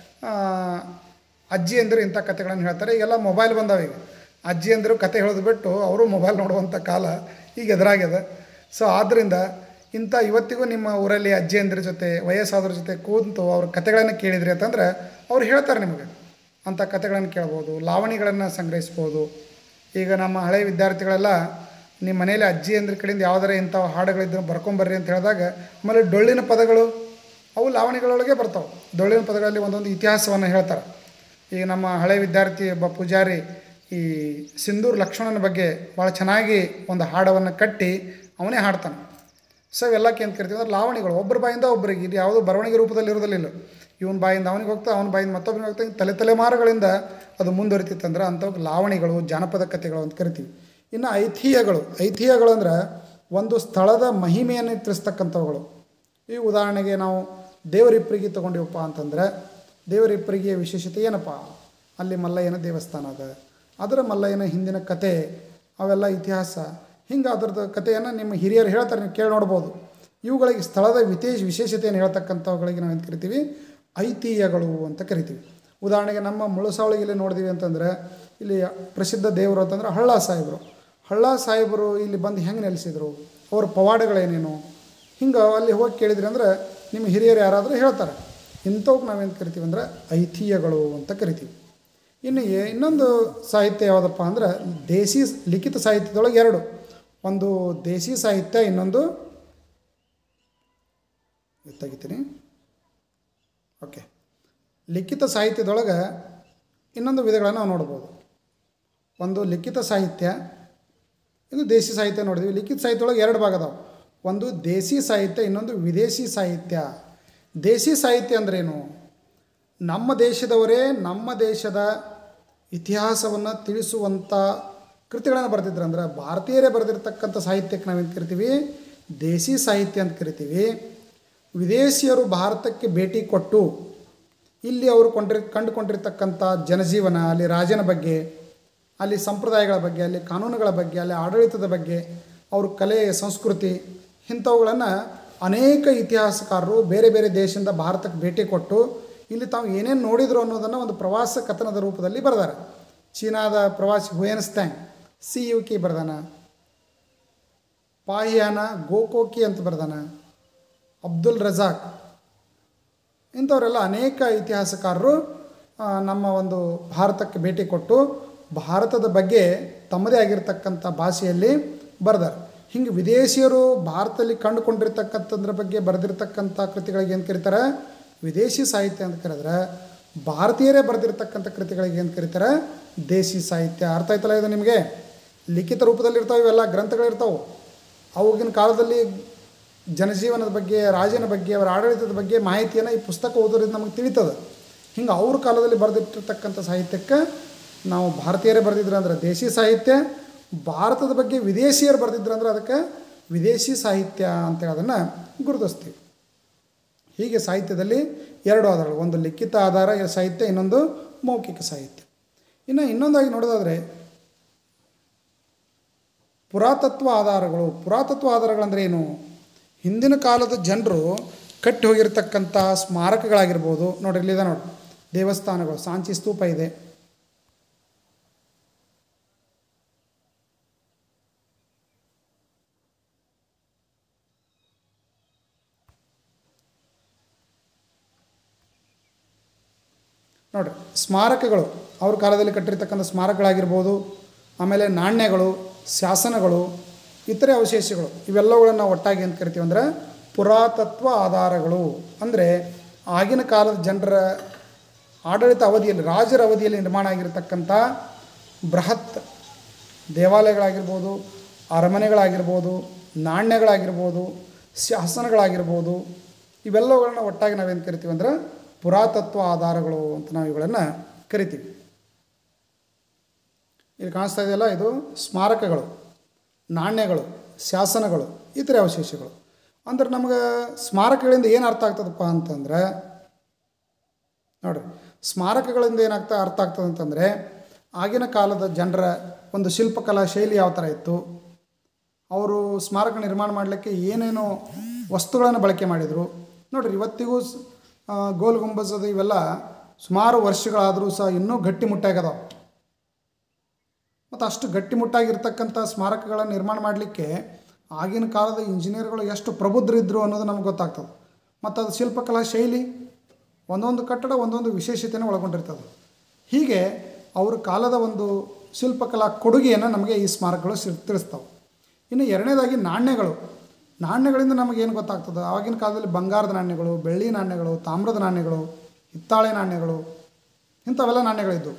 ಅಜ್ಜಿ ಅಂದರು ಇಂಥ ಕತೆಗಳನ್ನು ಹೇಳ್ತಾರೆ ಈಗೆಲ್ಲ ಮೊಬೈಲ್ ಬಂದಾವ ಈಗ ಅಜ್ಜಿ ಅಂದರು ಕತೆ ಹೇಳೋದು ಬಿಟ್ಟು ಅವರು ಮೊಬೈಲ್ ನೋಡುವಂಥ ಕಾಲ ಈಗ ಎದುರಾಗ್ಯದ ಸೊ ಆದ್ದರಿಂದ ಇಂಥ ಇವತ್ತಿಗೂ ನಿಮ್ಮ ಊರಲ್ಲಿ ಅಜ್ಜಿ ಅಂದ್ರ ಜೊತೆ ವಯಸ್ಸಾದ್ರ ಜೊತೆ ಕೂತು ಅವ್ರ ಕತೆಗಳನ್ನು ಕೇಳಿದ್ರಿ ಅಂತಂದ್ರೆ ಅವ್ರು ಹೇಳ್ತಾರೆ ನಿಮಗೆ ಅಂಥ ಕತೆಗಳನ್ನು ಕೇಳ್ಬೋದು ಲಾವಣಿಗಳನ್ನು ಸಂಗ್ರಹಿಸ್ಬೋದು ಈಗ ನಮ್ಮ ಹಳೆಯ ವಿದ್ಯಾರ್ಥಿಗಳೆಲ್ಲ ನಿಮ್ಮ ಮನೇಲಿ ಅಜ್ಜಿ ಅಂದ್ರ ಕಡೆಯಿಂದ ಯಾವ್ದಾರ ಇಂಥ ಹಾಡುಗಳಿದ್ದು ಬರ್ಕೊಂಬರ್ರಿ ಅಂತ ಹೇಳಿದಾಗ ಆಮೇಲೆ ಡೊಳ್ಳಿನ ಪದಗಳು ಅವು ಲಾವಣಿಗಳೊಳಗೆ ಬರ್ತಾವೆ ಡೊಳ್ಳಿನ ಪದಗಳಲ್ಲಿ ಒಂದೊಂದು ಇತಿಹಾಸವನ್ನು ಹೇಳ್ತಾರೆ ಈಗ ನಮ್ಮ ಹಳೆ ವಿದ್ಯಾರ್ಥಿ ಒಬ್ಬ ಪೂಜಾರಿ ಈ ಸಿಂಧೂರ್ ಲಕ್ಷ್ಮಣನ ಬಗ್ಗೆ ಭಾಳ ಚೆನ್ನಾಗಿ ಒಂದು ಹಾಡವನ್ನು ಕಟ್ಟಿ ಅವನೇ ಹಾಡ್ತಾನೆ ಸೊ ಇವೆಲ್ಲಕ್ಕೆ ಏನು ಕರಿತೀವಿ ಅಂದ್ರೆ ಲಾವಣಿಗಳು ಒಬ್ಬರ ಬಾಯಿಂದ ಒಬ್ಬರಿಗೆ ಇದು ಯಾವುದೋ ಬರವಣಿಗೆ ರೂಪದಲ್ಲಿ ಇರೋದಿಲ್ಲ ಇವನ ಬಾಯಿಂದ ಅವನಿಗೆ ಹೋಗ್ತಾ ಅವನ ಬಾಯಿಂದ ಮತ್ತೊಬ್ಬನಿಗೆ ಹೋಗ್ತಾ ಹಿಂಗೆ ತಲೆ ತಲೆಮಾರುಗಳಿಂದ ಅದು ಮುಂದುವರಿತಿತ್ತಂದ್ರೆ ಅಂಥವು ಲಾವಣಿಗಳು ಜಾನಪದ ಕಥೆಗಳು ಅಂತ ಕರಿತೀವಿ ಇನ್ನು ಐತಿಹ್ಯಗಳು ಐತಿಹ್ಯಗಳು ಅಂದ್ರೆ ಒಂದು ಸ್ಥಳದ ಮಹಿಮೆಯನ್ನು ತಿಳಿಸ್ತಕ್ಕಂಥವುಗಳು ಈ ಉದಾಹರಣೆಗೆ ನಾವು ದೇವರಿಪ್ಪರಿಗೆ ತೊಗೊಂಡಿವಪ್ಪ ಅಂತಂದ್ರೆ ದೇವರಿಪ್ಪರಿಗೆಯ ವಿಶೇಷತೆ ಏನಪ್ಪ ಅಲ್ಲಿ ಮಲ್ಲಯ್ಯನ ದೇವಸ್ಥಾನ ಅದ ಅದರ ಮಲ್ಲಯ್ಯನ ಹಿಂದಿನ ಕತೆ ಅವೆಲ್ಲ ಇತಿಹಾಸ ಹಿಂಗೆ ಅದ್ರದ್ದು ಕಥೆಯನ್ನು ನಿಮ್ಮ ಹಿರಿಯರು ಹೇಳ್ತಾರೆ ನೀವು ಕೇಳಿ ನೋಡ್ಬೋದು ಇವುಗಳಿಗೆ ಸ್ಥಳದ ವಿಶೇಷ ವಿಶೇಷತೆಯನ್ನು ಹೇಳ್ತಕ್ಕಂಥವುಗಳಿಗೆ ನಾವು ಏನು ಕರಿತೀವಿ ಐತಿಹ್ಯಗಳು ಅಂತ ಕರಿತೀವಿ ಉದಾಹರಣೆಗೆ ನಮ್ಮ ಮುಳುಸಾವಳಿಗೆಲ್ಲಿ ನೋಡಿದ್ವಿ ಅಂತಂದರೆ ಇಲ್ಲಿ ಪ್ರಸಿದ್ಧ ದೇವರು ಅಂತಂದ್ರೆ ಹಳ್ಳ ಸಾಹೇಬರು ಹಳ್ಳ ಸಾಹೇಬರು ಇಲ್ಲಿ ಬಂದು ಹೆಂಗೆ ನೆಲೆಸಿದ್ರು ಅವ್ರ ಪವಾಡಗಳೇನೇನು ಹಿಂಗೆ ಅಲ್ಲಿ ಹೋಗಿ ಕೇಳಿದ್ರಿ ಅಂದ್ರೆ ನಿಮ್ಮ ಹಿರಿಯರು ಯಾರಾದರೂ ಹೇಳ್ತಾರೆ ಇಂಥವಕ್ಕೆ ನಾವೇನು ಕರಿತೀವಿ ಅಂದ್ರೆ ಐತಿಹ್ಯಗಳು ಅಂತ ಕರಿತೀವಿ ಇನ್ನು ಏ- ಇನ್ನೊಂದು ಸಾಹಿತ್ಯ ಯಾವುದಪ್ಪ ಅಂದ್ರೆ ದೇಸಿ ಲಿಖಿತ ಸಾಹಿತ್ಯದೊಳಗೆ ಎರಡು ಒಂದು ದೇಸಿ ಸಾಹಿತ್ಯ ಇನ್ನೊಂದು ಇದು ತೆಗಿತೀನಿ ಓಕೆ ಲಿಖಿತ ಸಾಹಿತ್ಯದೊಳಗೆ ಇನ್ನೊಂದು ವಿಧಗಳನ್ನು ನಾವು ನೋಡ್ಬೋದು ಒಂದು ಲಿಖಿತ ಸಾಹಿತ್ಯ ಇದು ದೇಸಿ ಸಾಹಿತ್ಯ ನೋಡಿದ್ವಿ ಲಿಖಿತ ಸಾಹಿತ್ಯದೊಳಗೆ ಎರಡು ಭಾಗ ಅದಾವೆ ಒಂದು ದೇಸಿ ಸಾಹಿತ್ಯ ಇನ್ನೊಂದು ವಿದೇಶಿ ಸಾಹಿತ್ಯ ದೇಸಿ ಸಾಹಿತ್ಯ ಅಂದ್ರೇನು ನಮ್ಮ ದೇಶದವರೇ ನಮ್ಮ ದೇಶದ ಇತಿಹಾಸವನ್ನು ತಿಳಿಸುವಂಥ ಕೃತಿಗಳನ್ನು ಬರೆದಿದ್ರು ಅಂದ್ರೆ ಭಾರತೀಯರೇ ಬರೆದಿರ್ತಕ್ಕಂಥ ಸಾಹಿತ್ಯಕ್ಕೆ ನಾವೇನು ಕರಿತೀವಿ ದೇಸಿ ಸಾಹಿತ್ಯ ಅಂತ ಕರಿತೀವಿ ವಿದೇಶಿಯರು ಭಾರತಕ್ಕೆ ಭೇಟಿ ಕೊಟ್ಟು ಇಲ್ಲಿ ಅವರು ಕೊಂಡಿರ್ ಕಂಡುಕೊಂಡಿರ್ತಕ್ಕಂಥ ಜನಜೀವನ ಅಲ್ಲಿ ರಾಜನ ಬಗ್ಗೆ ಅಲ್ಲಿ ಸಂಪ್ರದಾಯಗಳ ಬಗ್ಗೆ ಅಲ್ಲಿ ಕಾನೂನುಗಳ ಬಗ್ಗೆ ಅಲ್ಲಿ ಆಡಳಿತದ ಬಗ್ಗೆ ಅವ್ರ ಕಲೆ ಸಂಸ್ಕೃತಿ ಇಂಥವುಗಳನ್ನು ಅನೇಕ ಇತಿಹಾಸಕಾರರು ಬೇರೆ ಬೇರೆ ದೇಶದಿಂದ ಭಾರತಕ್ಕೆ ಭೇಟಿ ಕೊಟ್ಟು ಇಲ್ಲಿ ತಾವು ಏನೇನು ನೋಡಿದ್ರು ಅನ್ನೋದನ್ನು ಒಂದು ಪ್ರವಾಸ ಕಥನದ ರೂಪದಲ್ಲಿ ಬರೆದಾರೆ ಚೀನಾದ ಪ್ರವಾಸಿ ಹುಯನ್ಸ್ಟ್ಯಾಂಗ್ ಸಿ ಯು ಕಿ ಬರ್ದಾನ ಪಾಹಿಯಾನ ಗೋಕೋಕಿ ಅಂತ ಬರ್ದಾನ ಅಬ್ದುಲ್ ರಜಾಕ್ ಇಂಥವರೆಲ್ಲ ಅನೇಕ ಇತಿಹಾಸಕಾರರು ಆ, ನಮ್ಮ ಒಂದು ಭಾರತಕ್ಕೆ ಭೇಟಿ ಕೊಟ್ಟು ಭಾರತದ ಬಗ್ಗೆ ತಮ್ಮದೇ ಆಗಿರ್ತಕ್ಕಂಥ ಭಾಷೆಯಲ್ಲಿ ಬರೆದಾರೆ ಹಿಂಗೆ ವಿದೇಶಿಯರು ಭಾರತದಲ್ಲಿ ಕಂಡುಕೊಂಡಿರ್ತಕ್ಕಂಥದ್ರ ಬಗ್ಗೆ ಬರೆದಿರ್ತಕ್ಕಂಥ ಕೃತಿಗಳಿಗೆ ಏನು ಕರೀತಾರೆ ವಿದೇಶಿ ಸಾಹಿತ್ಯ ಅಂತ ಕರೆದ್ರೆ ಭಾರತೀಯರೇ ಬರೆದಿರ್ತಕ್ಕಂಥ ಕೃತಿಗಳಿಗೆ ಏನು ಕರೀತಾರೆ ದೇಶಿ ಸಾಹಿತ್ಯ ಅರ್ಥ ಆಯ್ತಲ್ಲ ಇದು ನಿಮಗೆ ಲಿಖಿತ ರೂಪದಲ್ಲಿ ಇರ್ತಾವೆ ಇವೆಲ್ಲ ಗ್ರಂಥಗಳಿರ್ತಾವೆ ಅವಾಗಿನ ಕಾಲದಲ್ಲಿ ಜನಜೀವನದ ಬಗ್ಗೆ ರಾಜನ ಬಗ್ಗೆ ಅವರ ಆಡಳಿತದ ಬಗ್ಗೆ ಮಾಹಿತಿಯನ್ನು ಈ ಪುಸ್ತಕ ಓದೋದ್ರಿಂದ ನಮಗೆ ತಿಳಿತದೆ ಹಿಂಗೆ ಅವ್ರ ಕಾಲದಲ್ಲಿ ಬರೆದಿಟ್ಟಿರ್ತಕ್ಕಂಥ ಸಾಹಿತ್ಯಕ್ಕೆ ನಾವು ಭಾರತೀಯರೇ ಬರೆದಿದ್ರು ಅಂದ್ರೆ ದೇಶಿ ಸಾಹಿತ್ಯ ಭಾರತದ ಬಗ್ಗೆ ವಿದೇಶಿಯರು ಬರೆದಿದ್ರು ಅಂದ್ರೆ ಅದಕ್ಕೆ ವಿದೇಶಿ ಸಾಹಿತ್ಯ ಅಂತೇಳಿ ಅದನ್ನು ಗುರುತಿಸ್ತೀವಿ ಹೀಗೆ ಸಾಹಿತ್ಯದಲ್ಲಿ ಎರಡು ಆಧಾರಗಳು ಒಂದು ಲಿಖಿತ ಆಧಾರ ಸಾಹಿತ್ಯ ಇನ್ನೊಂದು ಮೌಖಿಕ ಸಾಹಿತ್ಯ ಇನ್ನು ಇನ್ನೊಂದಾಗಿ ನೋಡೋದಾದರೆ ಪುರಾತತ್ವ ಆಧಾರಗಳು ಪುರಾತತ್ವ ಆಧಾರಗಳಂದ್ರೆ ಏನು ಹಿಂದಿನ ಕಾಲದ ಜನರು ಕಟ್ಟಿ ಹೋಗಿರ್ತಕ್ಕಂಥ ಸ್ಮಾರಕಗಳಾಗಿರ್ಬೋದು ನೋಡ್ರಿ ಇಲ್ಲಿದೆ ನೋಡಿ ದೇವಸ್ಥಾನಗಳು ಸಾಂಚಿ ಸ್ತೂಪ ಇದೆ ನೋಡ್ರಿ ಸ್ಮಾರಕಗಳು ಅವ್ರ ಕಾಲದಲ್ಲಿ ಕಟ್ಟಿರ್ತಕ್ಕಂಥ ಸ್ಮಾರಕಗಳಾಗಿರ್ಬೋದು ಆಮೇಲೆ ನಾಣ್ಯಗಳು ಶಾಸನಗಳು ಇತರೆ ಅವಶೇಷಗಳು ಇವೆಲ್ಲವುಗಳನ್ನು ನಾವು ಒಟ್ಟಾಗಿ ಅಂತ ಕರಿತೀವಿ ಅಂದರೆ ಪುರಾತತ್ವ ಆಧಾರಗಳು ಅಂದರೆ ಆಗಿನ ಕಾಲದ ಜನರ ಆಡಳಿತ ಅವಧಿಯಲ್ಲಿ ರಾಜರ ಅವಧಿಯಲ್ಲಿ ನಿರ್ಮಾಣ ಆಗಿರತಕ್ಕಂಥ ಬೃಹತ್ ದೇವಾಲಯಗಳಾಗಿರ್ಬೋದು ಅರಮನೆಗಳಾಗಿರ್ಬೋದು ನಾಣ್ಯಗಳಾಗಿರ್ಬೋದು ಶಾಸನಗಳಾಗಿರ್ಬೋದು ಇವೆಲ್ಲವುಗಳನ್ನ ಒಟ್ಟಾಗಿ ನಾವೇನು ಕರಿತೀವಿ ಅಂದ್ರೆ ಪುರಾತತ್ವ ಆಧಾರಗಳು ಅಂತ ನಾವು ಇವುಗಳನ್ನು ಕರಿತೀವಿ ಇಲ್ಲಿ ಕಾಣಿಸ್ತಾ ಇದೆಯಲ್ಲ ಇದು ಸ್ಮಾರಕಗಳು ನಾಣ್ಯಗಳು ಶಾಸನಗಳು ಇತರೆ ಅವಶೇಷಗಳು ಅಂದ್ರೆ ನಮಗೆ ಸ್ಮಾರಕಗಳಿಂದ ಏನು ಅರ್ಥ ಆಗ್ತದಪ್ಪ ಅಂತಂದ್ರೆ ನೋಡ್ರಿ ಸ್ಮಾರಕಗಳಿಂದ ಏನಾಗ್ತಾ ಅರ್ಥ ಆಗ್ತದೆ ಅಂತಂದರೆ ಆಗಿನ ಕಾಲದ ಜನರ ಒಂದು ಶಿಲ್ಪಕಲಾ ಶೈಲಿ ಯಾವ ಥರ ಇತ್ತು ಅವರು ಸ್ಮಾರಕ ನಿರ್ಮಾಣ ಮಾಡಲಿಕ್ಕೆ ಏನೇನು ವಸ್ತುಗಳನ್ನು ಬಳಕೆ ಮಾಡಿದರು ನೋಡ್ರಿ ಇವತ್ತಿಗೂ ಸ್- ಆ, ಗೋಲ್ ಗುಂಬಜದು ಇವೆಲ್ಲ ಸುಮಾರು ವರ್ಷಗಳಾದರೂ ಸಹ ಇನ್ನೂ ಗಟ್ಟಿಮುಟ್ಟಾಗದಾವೆ ಮತ್ತು ಅಷ್ಟು ಗಟ್ಟಿಮುಟ್ಟಾಗಿರ್ತಕ್ಕಂಥ ಸ್ಮಾರಕಗಳನ್ನು ನಿರ್ಮಾಣ ಮಾಡಲಿಕ್ಕೆ ಆಗಿನ ಕಾಲದ ಇಂಜಿನಿಯರ್ಗಳು ಎಷ್ಟು ಪ್ರಬುದ್ಧರಿದ್ದರು ಅನ್ನೋದು ನಮ್ಗೆ ಗೊತ್ತಾಗ್ತದೆ ಮತ್ತು ಅದು ಶಿಲ್ಪಕಲಾ ಶೈಲಿ ಒಂದೊಂದು ಕಟ್ಟಡ ಒಂದೊಂದು ವಿಶೇಷತೆಯನ್ನು ಒಳಗೊಂಡಿರ್ತದೆ ಹೀಗೆ ಅವ್ರ ಕಾಲದ ಒಂದು ಶಿಲ್ಪಕಲಾ ಕೊಡುಗೆಯನ್ನು ನಮಗೆ ಈ ಸ್ಮಾರಕಗಳು ಸಿಲ್ ತಿಳಿಸ್ತಾವೆ ಇನ್ನು ಎರಡನೇದಾಗಿ ನಾಣ್ಯಗಳು ನಾಣ್ಯಗಳಿಂದ ನಮಗೇನು ಗೊತ್ತಾಗ್ತದೆ ಆವಾಗಿನ ಕಾಲದಲ್ಲಿ ಬಂಗಾರದ ನಾಣ್ಯಗಳು ಬೆಳ್ಳಿ ನಾಣ್ಯಗಳು ತಾಮ್ರದ ನಾಣ್ಯಗಳು ಹಿತ್ತಾಳೆ ನಾಣ್ಯಗಳು ಇಂಥವೆಲ್ಲ ನಾಣ್ಯಗಳಿದ್ದವು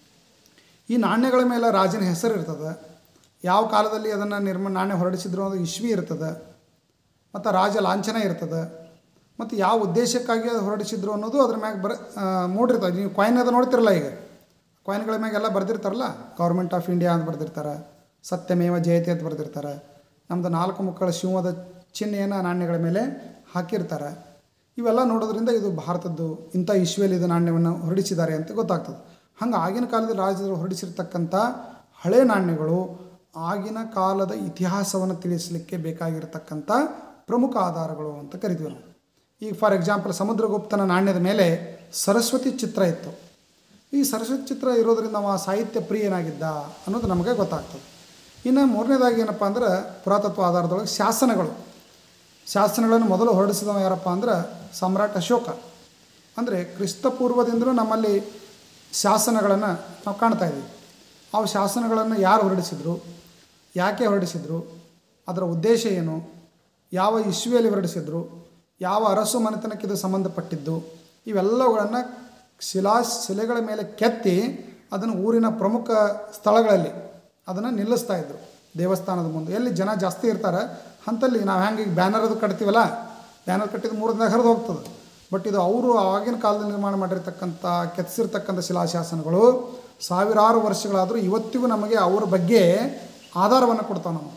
ಈ ನಾಣ್ಯಗಳ ಮೇಲೆ ರಾಜನ ಹೆಸರು ಇರ್ತದೆ ಯಾವ ಕಾಲದಲ್ಲಿ ಅದನ್ನು ನಿರ್ಮ ನಾಣ್ಯ ಹೊರಡಿಸಿದ್ರು ಅನ್ನೋದು ಇಶ್ವಿ ಇರ್ತದೆ ಮತ್ತು ರಾಜ ಲಾಂಛನ ಇರ್ತದೆ ಮತ್ತು ಯಾವ ಉದ್ದೇಶಕ್ಕಾಗಿ ಅದು ಹೊರಡಿಸಿದ್ರು ಅನ್ನೋದು ಅದ್ರ ಮ್ಯಾಗ ಬರ ಆ, ಮೂಡಿರ್ತದೆ ನೀವು ಕಾಯಿನ್ ಅದು ನೋಡ್ತಿರಲ್ಲ ಈಗ ಕಾಯಿನ್ಗಳ ಮ್ಯಾಗೆಲ್ಲ ಬರ್ದಿರ್ತಾರಲ್ಲ ಗೌರ್ಮೆಂಟ್ ಆಫ್ ಇಂಡಿಯಾ ಅಂತ ಬರ್ದಿರ್ತಾರೆ ಸತ್ಯಮೇವ ಜಯತೆ ಅಂತ ಬರ್ದಿರ್ತಾರೆ ನಮ್ಮದು ನಾಲ್ಕು ಮಕ್ಕಳ ಶಿವದ ಚಿಹ್ನೆಯನ್ನು ನಾಣ್ಯಗಳ ಮೇಲೆ ಹಾಕಿರ್ತಾರೆ ಇವೆಲ್ಲ ನೋಡೋದ್ರಿಂದ ಇದು ಭಾರತದ್ದು ಇಂಥ ಇಶ್ವಿಯಲ್ಲಿ ಇದು ನಾಣ್ಯವನ್ನು ಹೊರಡಿಸಿದ್ದಾರೆ ಅಂತ ಗೊತ್ತಾಗ್ತದೆ ಹಂಗೆ ಆಗಿನ ಕಾಲದಲ್ಲಿ ರಾಜರು ಹೊರಡಿಸಿರ್ತಕ್ಕಂಥ ಹಳೆ ನಾಣ್ಯಗಳು ಆಗಿನ ಕಾಲದ ಇತಿಹಾಸವನ್ನು ತಿಳಿಸಲಿಕ್ಕೆ ಬೇಕಾಗಿರ್ತಕ್ಕಂಥ ಪ್ರಮುಖ ಆಧಾರಗಳು ಅಂತ ಕರಿತೀವಿ ನಾವು ಈಗ ಫಾರ್ ಎಕ್ಸಾಂಪಲ್ ಸಮುದ್ರಗುಪ್ತನ ನಾಣ್ಯದ ಮೇಲೆ ಸರಸ್ವತಿ ಚಿತ್ರ ಇತ್ತು ಈ ಸರಸ್ವತಿ ಚಿತ್ರ ಇರೋದ್ರಿಂದ ಅವ ಸಾಹಿತ್ಯ ಪ್ರಿಯನಾಗಿದ್ದ ಅನ್ನೋದು ನಮಗೆ ಗೊತ್ತಾಗ್ತದೆ ಇನ್ನು ಮೂರನೇದಾಗಿ ಏನಪ್ಪ ಅಂದ್ರೆ ಪುರಾತತ್ವ ಆಧಾರದೊಳಗೆ ಶಾಸನಗಳು ಶಾಸನಗಳನ್ನು ಮೊದಲು ಹೊರಡಿಸಿದವ ಯಾರಪ್ಪ ಅಂದ್ರೆ ಸಮ್ರಾಟ್ ಅಶೋಕ ಅಂದರೆ ಕ್ರಿಸ್ತಪೂರ್ವದಿಂದಲೂ ನಮ್ಮಲ್ಲಿ ಶಾಸನಗಳನ್ನು ನಾವು ಕಾಣ್ತಾ ಇದ್ದೀವಿ ಆ ಶಾಸನಗಳನ್ನು ಯಾರು ಹೊರಡಿಸಿದ್ರು ಯಾಕೆ ಹೊರಡಿಸಿದ್ರು ಅದರ ಉದ್ದೇಶ ಏನು ಯಾವ ಇಶ್ವಿಯಲ್ಲಿ ಹೊರಡಿಸಿದ್ರು ಯಾವ ಅರಸು ಮನೆತನಕ್ಕೆ ಇದು ಸಂಬಂಧಪಟ್ಟಿದ್ದು ಇವೆಲ್ಲವುಗಳನ್ನು ಶಿಲಾ ಶಿಲೆಗಳ ಮೇಲೆ ಕೆತ್ತಿ ಅದನ್ನು ಊರಿನ ಪ್ರಮುಖ ಸ್ಥಳಗಳಲ್ಲಿ ಅದನ್ನು ನಿಲ್ಲಿಸ್ತಾ ಇದ್ರು ದೇವಸ್ಥಾನದ ಮುಂದೆ ಎಲ್ಲಿ ಜನ ಜಾಸ್ತಿ ಇರ್ತಾರೆ ಅಂಥಲ್ಲಿ ನಾವು ಹೆಂಗೆ ಈಗ ಬ್ಯಾನರ್ ಅದು ಕಟ್ತೀವಲ್ಲ ಬ್ಯಾನರ್ ಕಟ್ಟಿದ ಮೂರು ದಿನ ಹರಿದು ಹೋಗ್ತದೆ ಬಟ್ ಇದು ಅವರು ಆವಾಗಿನ ಕಾಲದಲ್ಲಿ ನಿರ್ಮಾಣ ಮಾಡಿರ್ತಕ್ಕಂಥ ಕೆತ್ತಿಸಿರ್ತಕ್ಕಂಥ ಶಿಲಾಶಾಸನಗಳು ಸಾವಿರಾರು ವರ್ಷಗಳಾದರೂ ಇವತ್ತಿಗೂ ನಮಗೆ ಅವ್ರ ಬಗ್ಗೆ ಆಧಾರವನ್ನು ಕೊಡ್ತಾವೆ ನಾವು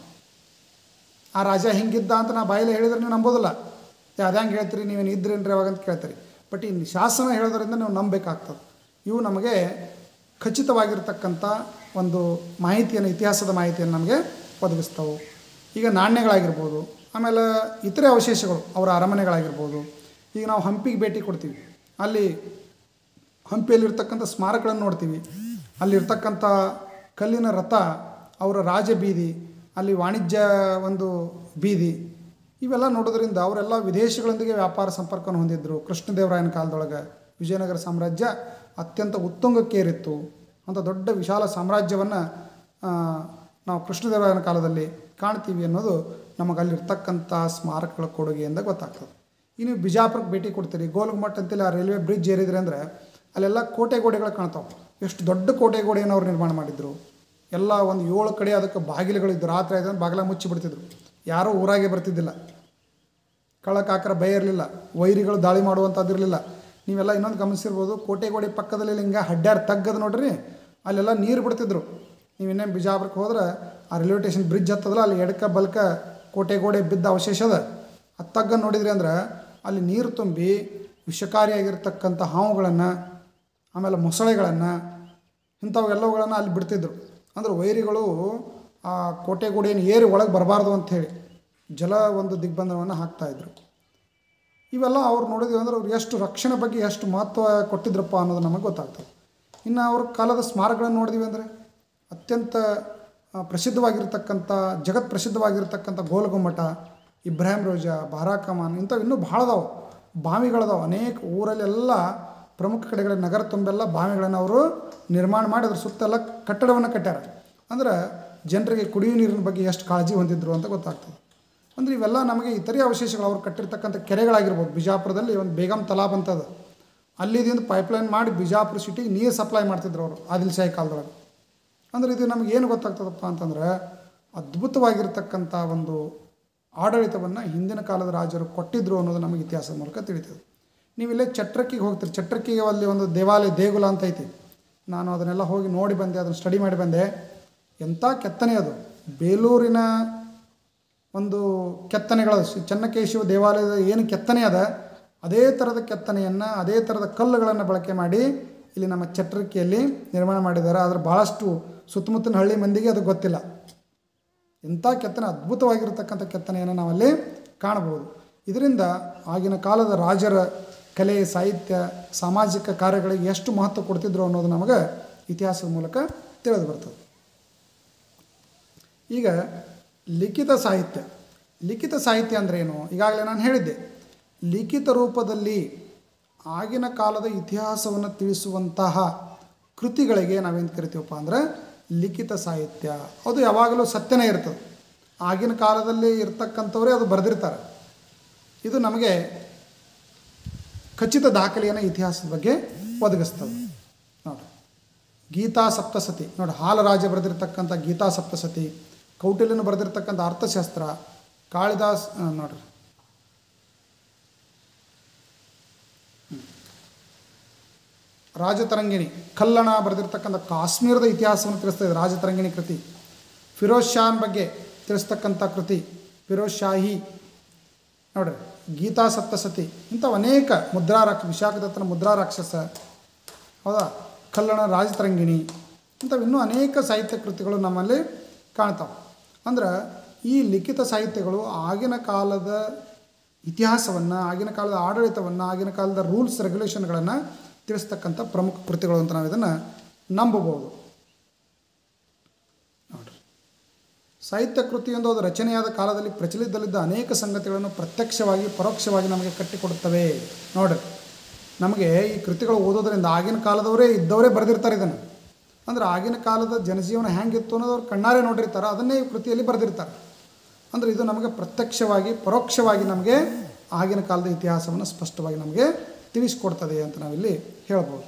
ಆ ರಾಜ ಹಿಂಗಿದ್ದ ಅಂತ ನಾ ಬಾಯಲ್ಲಿ ಹೇಳಿದ್ರೆ ನೀವು ನಂಬೋದಿಲ್ಲ ಅದು ಹೆಂಗೆ ಹೇಳ್ತೀರಿ ನೀವೇನು ಇದ್ರೇನ್ರಿ ಅವಾಗ ಅಂತ ಕೇಳ್ತೀರಿ ಬಟ್ ಈ ಶಾಸನ ಹೇಳೋದ್ರಿಂದ ನೀವು ನಂಬಬೇಕಾಗ್ತದೆ ಇವು ನಮಗೆ ಖಚಿತವಾಗಿರ್ತಕ್ಕಂಥ ಒಂದು ಮಾಹಿತಿಯನ್ನು ಇತಿಹಾಸದ ಮಾಹಿತಿಯನ್ನು ನಮಗೆ ಒದಗಿಸ್ತವೆ ಈಗ ನಾಣ್ಯಗಳಾಗಿರ್ಬೋದು ಆಮೇಲೆ ಇತರೆ ಅವಶೇಷಗಳು ಅವರ ಅರಮನೆಗಳಾಗಿರ್ಬೋದು ಈಗ ನಾವು ಹಂಪಿಗೆ ಭೇಟಿ ಕೊಡ್ತೀವಿ ಅಲ್ಲಿ ಹಂಪಿಯಲ್ಲಿರ್ತಕ್ಕಂಥ ಸ್ಮಾರಕಗಳನ್ನು ನೋಡ್ತೀವಿ ಅಲ್ಲಿರ್ತಕ್ಕಂಥ ಕಲ್ಲಿನ ರಥ ಅವರ ರಾಜ ಬೀದಿ ಅಲ್ಲಿ ವಾಣಿಜ್ಯ ಒಂದು ಬೀದಿ ಇವೆಲ್ಲ ನೋಡೋದ್ರಿಂದ ಅವರೆಲ್ಲ ವಿದೇಶಗಳೊಂದಿಗೆ ವ್ಯಾಪಾರ ಸಂಪರ್ಕವನ್ನು ಹೊಂದಿದ್ದರು ಕೃಷ್ಣದೇವರಾಯನ ಕಾಲದೊಳಗೆ ವಿಜಯನಗರ ಸಾಮ್ರಾಜ್ಯ ಅತ್ಯಂತ ಉತ್ತುಂಗಕ್ಕೇರಿತ್ತು ಅಂಥ ದೊಡ್ಡ ವಿಶಾಲ ಸಾಮ್ರಾಜ್ಯವನ್ನು ನಾವು ಕೃಷ್ಣದೇವರಾಯನ ಕಾಲದಲ್ಲಿ ಕಾಣ್ತೀವಿ ಅನ್ನೋದು ನಮಗೆ ಅಲ್ಲಿರ್ತಕ್ಕಂಥ ಸ್ಮಾರಕಗಳ ಕೊಡುಗೆಯಿಂದ ಗೊತ್ತಾಗ್ತದೆ ಇನ್ನು ಬಿಜಾಪುರಕ್ಕೆ ಭೇಟಿ ಕೊಡ್ತೀರಿ ಗೋಲ್ಗುಮಟ್ ಅಂತೇಳಿ ಆ ರೈಲ್ವೆ ಬ್ರಿಡ್ಜ್ ಏರಿದ್ರೆ ಅಂದರೆ ಅಲ್ಲೆಲ್ಲ ಕೋಟೆ ಗೋಡೆಗಳು ಕಾಣ್ತಾವೆ ಎಷ್ಟು ದೊಡ್ಡ ಕೋಟೆ ಗೋಡೆಯನ್ನು ಅವ್ರು ನಿರ್ಮಾಣ ಮಾಡಿದ್ರು ಎಲ್ಲ ಒಂದು ಏಳು ಕಡೆ ಅದಕ್ಕೆ ಬಾಗಿಲುಗಳಿದ್ದು ರಾತ್ರಿ ಆಯ್ತು ಬಾಗಿಲ ಮುಚ್ಚಿ ಬಿಡ್ತಿದ್ರು ಯಾರೂ ಊರಾಗೆ ಬರ್ತಿದ್ದಿಲ್ಲ ಕಳ್ಳಕಾಕರ ಭಯ ಇರಲಿಲ್ಲ ವೈರಿಗಳು ದಾಳಿ ಮಾಡುವಂಥದ್ದಿರಲಿಲ್ಲ ನೀವೆಲ್ಲ ಇನ್ನೊಂದು ಗಮನಿಸಿರ್ಬೋದು ಕೋಟೆ ಗೋಡೆ ಪಕ್ಕದಲ್ಲಿ ಹಿಂಗೆ ಹಡ್ಡ್ಯಾರ್ ತಗ್ಗದ ನೋಡ್ರಿ ಅಲ್ಲೆಲ್ಲ ನೀರು ಬಿಡ್ತಿದ್ರು ನೀವು ಇನ್ನೇನು ಬಿಜಾಪುರಕ್ಕೆ ಹೋದ್ರೆ ಆ ರೈಲ್ವೆ ಸ್ಟೇಷನ್ ಬ್ರಿಡ್ಜ್ ಹತ್ತದಲ್ಲ ಅಲ್ಲಿ ಎಡಕ ಬಲ್ಕ ಕೋಟೆ ಗೋಡೆ ಬಿದ್ದ ಅವಶೇಷ ಅದ ಆ ತಗ್ಗ ನೋಡಿದ್ರಿ ಅಂದ್ರೆ ಅಲ್ಲಿ ನೀರು ತುಂಬಿ ವಿಷಕಾರಿಯಾಗಿರ್ತಕ್ಕಂಥ ಹಾವುಗಳನ್ನು ಆಮೇಲೆ ಮೊಸಳೆಗಳನ್ನು ಇಂಥವೆಲ್ಲವುಗಳನ್ನು ಅಲ್ಲಿ ಬಿಡ್ತಿದ್ರು ಅಂದ್ರೆ ವೈರಿಗಳು ಆ ಕೋಟೆ ಗೋಡೆಯನ್ನು ಏರಿ ಒಳಗೆ ಬರಬಾರ್ದು ಅಂಥೇಳಿ ಜಲ ಒಂದು ದಿಗ್ಬಂಧನವನ್ನು ಹಾಕ್ತಾಯಿದ್ರು ಇವೆಲ್ಲ ಅವ್ರು ನೋಡಿದ್ವಿ ಅಂದ್ರೆ ಅವ್ರು ಎಷ್ಟು ರಕ್ಷಣೆ ಬಗ್ಗೆ ಎಷ್ಟು ಮಹತ್ವ ಕೊಟ್ಟಿದ್ರಪ್ಪ ಅನ್ನೋದು ನಮಗೆ ಗೊತ್ತಾಗ್ತದೆ ಇನ್ನು ಅವ್ರ ಕಾಲದ ಸ್ಮಾರಕಗಳನ್ನು ನೋಡಿದ್ವಿ ಅಂದರೆ ಅತ್ಯಂತ ಆ, ಪ್ರಸಿದ್ಧವಾಗಿರ್ತಕ್ಕಂಥ ಜಗತ್ ಪ್ರಸಿದ್ಧವಾಗಿರ್ತಕ್ಕಂಥ ಗೋಲ್ಗುಮ್ಮಟ ಇಬ್ರಾಹಿಂ ರೋಜಾ ಬಾರಾಕಮಾನ್ ಇಂಥವು ಇನ್ನೂ ಭಾಳ ಅದಾವೆ ಬಾವಿಗಳದಾವೆ ಅನೇಕ ಊರಲ್ಲೆಲ್ಲ ಪ್ರಮುಖ ಕಡೆಗಳ ನಗರ ತುಂಬೆಲ್ಲ ಬಾವಿಗಳನ್ನು ಅವರು ನಿರ್ಮಾಣ ಮಾಡಿ ಅದ್ರ ಸುತ್ತೆಲ್ಲ ಕಟ್ಟಡವನ್ನು ಕಟ್ಟ್ಯಾರ ಅಂದ್ರೆ ಜನರಿಗೆ ಕುಡಿಯುವ ನೀರಿನ ಬಗ್ಗೆ ಎಷ್ಟು ಕಾಳಜಿ ಹೊಂದಿದ್ರು ಅಂತ ಗೊತ್ತಾಗ್ತದೆ ಅಂದರೆ ಇವೆಲ್ಲ ನಮಗೆ ಇತರೆ ಅವಶೇಷಗಳು ಅವ್ರು ಕಟ್ಟಿರ್ತಕ್ಕಂಥ ಕೆರೆಗಳಾಗಿರ್ಬೋದು ಬಿಜಾಪುರದಲ್ಲಿ ಒಂದು ಬೇಗಂ ತಲಾಬ್ ಅಂತದ ಅಲ್ಲಿದಿಂದ ಪೈಪ್ಲೈನ್ ಮಾಡಿ ಬಿಜಾಪುರ ಸಿಟಿಗೆ ನೀರು ಸಪ್ಲೈ ಮಾಡ್ತಿದ್ರು ಅವರು ಆದಿಲ್ ಶಾಹಿ ಕಾಲದೊಳಗೆ ಅಂದರೆ ಇದು ನಮಗೆ ಏನು ಗೊತ್ತಾಗ್ತದಪ್ಪ ಅಂತಂದ್ರೆ ಅದ್ಭುತವಾಗಿರ್ತಕ್ಕಂಥ ಒಂದು ಆಡಳಿತವನ್ನು ಹಿಂದಿನ ಕಾಲದ ರಾಜರು ಕೊಟ್ಟಿದ್ರು ಅನ್ನೋದು ನಮಗೆ ಇತಿಹಾಸದ ಮೂಲಕ ತಿಳಿತದೆ ನೀವಿಲ್ಲೇ ಚಟ್ರಕ್ಕಿಗೆ ಹೋಗ್ತೀರಿ ಚಟ್ರಕ್ಕಿಗೆ ಅಲ್ಲಿ ಒಂದು ದೇವಾಲಯ ದೇಗುಲ ಅಂತ ಐತಿ ನಾನು ಅದನ್ನೆಲ್ಲ ಹೋಗಿ ನೋಡಿ ಬಂದೆ ಅದನ್ನು ಸ್ಟಡಿ ಮಾಡಿ ಬಂದೆ ಎಂಥ ಕೆತ್ತನೆ ಅದು ಬೇಲೂರಿನ ಒಂದು ಕೆತ್ತನೆಗಳ ಶ್ರೀ ಚೆನ್ನಕೇಶವ ದೇವಾಲಯದ ಏನು ಕೆತ್ತನೆ ಅದ ಅದೇ ಥರದ ಕೆತ್ತನೆಯನ್ನು ಅದೇ ಥರದ ಕಲ್ಲುಗಳನ್ನು ಬಳಕೆ ಮಾಡಿ ಇಲ್ಲಿ ನಮ್ಮ ಚಟ್ರಕ್ಕಿಯಲ್ಲಿ ನಿರ್ಮಾಣ ಮಾಡಿದ್ದಾರೆ ಆದರೆ ಭಾಳಷ್ಟು ಸುತ್ತಮುತ್ತಲಿನ ಹಳ್ಳಿ ಮಂದಿಗೆ ಅದು ಗೊತ್ತಿಲ್ಲ ಎಂಥ ಕೆತ್ತನೆ ಅದ್ಭುತವಾಗಿರ್ತಕ್ಕಂಥ ಕೆತ್ತನೆಯನ್ನು ನಾವಲ್ಲಿ ಕಾಣಬಹುದು ಇದರಿಂದ ಆಗಿನ ಕಾಲದ ರಾಜರ ಕಲೆ ಸಾಹಿತ್ಯ ಸಾಮಾಜಿಕ ಕಾರ್ಯಗಳಿಗೆ ಎಷ್ಟು ಮಹತ್ವ ಕೊಡ್ತಿದ್ರು ಅನ್ನೋದು ನಮಗೆ ಇತಿಹಾಸದ ಮೂಲಕ ತಿಳಿದು ಬರ್ತದೆ ಈಗ ಲಿಖಿತ ಸಾಹಿತ್ಯ ಲಿಖಿತ ಸಾಹಿತ್ಯ ಅಂದರೆ ಏನು ಈಗಾಗಲೇ ನಾನು ಹೇಳಿದ್ದೆ ಲಿಖಿತ ರೂಪದಲ್ಲಿ ಆಗಿನ ಕಾಲದ ಇತಿಹಾಸವನ್ನು ತಿಳಿಸುವಂತಹ ಕೃತಿಗಳಿಗೆ ನಾವೇನು ಕರಿತೀವಪ್ಪ ಅಂದರೆ ಲಿಖಿತ ಸಾಹಿತ್ಯ ಅದು ಯಾವಾಗಲೂ ಸತ್ಯನೇ ಇರ್ತದೆ ಆಗಿನ ಕಾಲದಲ್ಲಿ ಇರ್ತಕ್ಕಂಥವರೇ ಅದು ಬರೆದಿರ್ತಾರೆ ಇದು ನಮಗೆ ಖಚಿತ ದಾಖಲೆಯನ್ನು ಇತಿಹಾಸದ ಬಗ್ಗೆ ಒದಗಿಸ್ತದೆ ನೋಡಿ ಗೀತಾ ಸಪ್ತಸತಿ ನೋಡಿ ಹಾಲರಾಜ ಬರೆದಿರ್ತಕ್ಕಂಥ ಗೀತಾ ಸಪ್ತಸತಿ ಕೌಟಿಲ್ಯನು ಬರೆದಿರ್ತಕ್ಕಂಥ ಅರ್ಥಶಾಸ್ತ್ರ ಕಾಳಿದಾಸ್ ಆ, ನೋಡ್ರಿ ಹ್ಮ್. ರಾಜತರಂಗಿಣಿ ಕಲ್ಲಣ ಬರೆದಿರ್ತಕ್ಕಂಥ ಕಾಶ್ಮೀರದ ಇತಿಹಾಸವನ್ನು ತಿಳಿಸ್ತದೆ ರಾಜತರಂಗಿಣಿ ಕೃತಿ ಫಿರೋಜ್ ಶಾನ್ ಬಗ್ಗೆ ತಿಳಿಸ್ತಕ್ಕಂಥ ಕೃತಿ ಫಿರೋಜ್ ಶಾಹಿ ನೋಡ್ರಿ ಗೀತಾ ಸಪ್ತಸತಿ ಇಂಥವು ಅನೇಕ ಮುದ್ರಾರಾಕ್ಷ ವಿಶಾಖದತ್ತನ ಮುದ್ರಾರಾಕ್ಷಸ ಹೌದಾ ಕಲ್ಲಣ ರಾಜತರಂಗಿಣಿ ಇಂಥವು ಇನ್ನೂ ಅನೇಕ ಸಾಹಿತ್ಯ ಕೃತಿಗಳು ನಮ್ಮಲ್ಲಿ ಕಾಣ್ತಾವೆ ಅಂದ್ರೆ ಈ ಲಿಖಿತ ಸಾಹಿತ್ಯಗಳು ಆಗಿನ ಕಾಲದ ಇತಿಹಾಸವನ್ನು ಆಗಿನ ಕಾಲದ ಆಡಳಿತವನ್ನು ಆಗಿನ ಕಾಲದ ರೂಲ್ಸ್ ರೆಗ್ಯುಲೇಷನ್ಗಳನ್ನು ತಿಳಿಸ್ತಕ್ಕಂಥ ಪ್ರಮುಖ ಕೃತಿಗಳು ಅಂತ ನಾವು ಇದನ್ನು ನಂಬಬಹುದು ನೋಡ್ರಿ ಸಾಹಿತ್ಯ ಕೃತಿಯೊಂದು ಅದು ರಚನೆಯಾದ ಕಾಲದಲ್ಲಿ ಪ್ರಚಲಿತದಲ್ಲಿದ್ದ ಅನೇಕ ಸಂಗತಿಗಳನ್ನು ಪ್ರತ್ಯಕ್ಷವಾಗಿ ಪರೋಕ್ಷವಾಗಿ ನಮಗೆ ಕಟ್ಟಿಕೊಡುತ್ತವೆ ನೋಡ್ರಿ ನಮಗೆ ಈ ಕೃತಿಗಳು ಓದೋದ್ರಿಂದ ಆಗಿನ ಕಾಲದವರೇ ಇದ್ದವರೇ ಬರೆದಿರ್ತಾರೆ ಇದನ್ನು ಅಂದ್ರೆ ಆಗಿನ ಕಾಲದ ಜನಜೀವನ ಹೆಂಗಿತ್ತು ಅನ್ನೋದು ಅವ್ರು ಕಣ್ಣಾರೆ ನೋಡಿರ್ತಾರೆ ಅದನ್ನೇ ಈ ಕೃತಿಯಲ್ಲಿ ಬರೆದಿರ್ತಾರೆ ಅಂದರೆ ಇದು ನಮಗೆ ಪ್ರತ್ಯಕ್ಷವಾಗಿ ಪರೋಕ್ಷವಾಗಿ ನಮಗೆ ಆಗಿನ ಕಾಲದ ಇತಿಹಾಸವನ್ನು ಸ್ಪಷ್ಟವಾಗಿ ನಮಗೆ ತಿಳಿಸ್ಕೊಡ್ತದೆ ಅಂತ ನಾವಿಲ್ಲಿ ಹೇಳ್ಬೋದು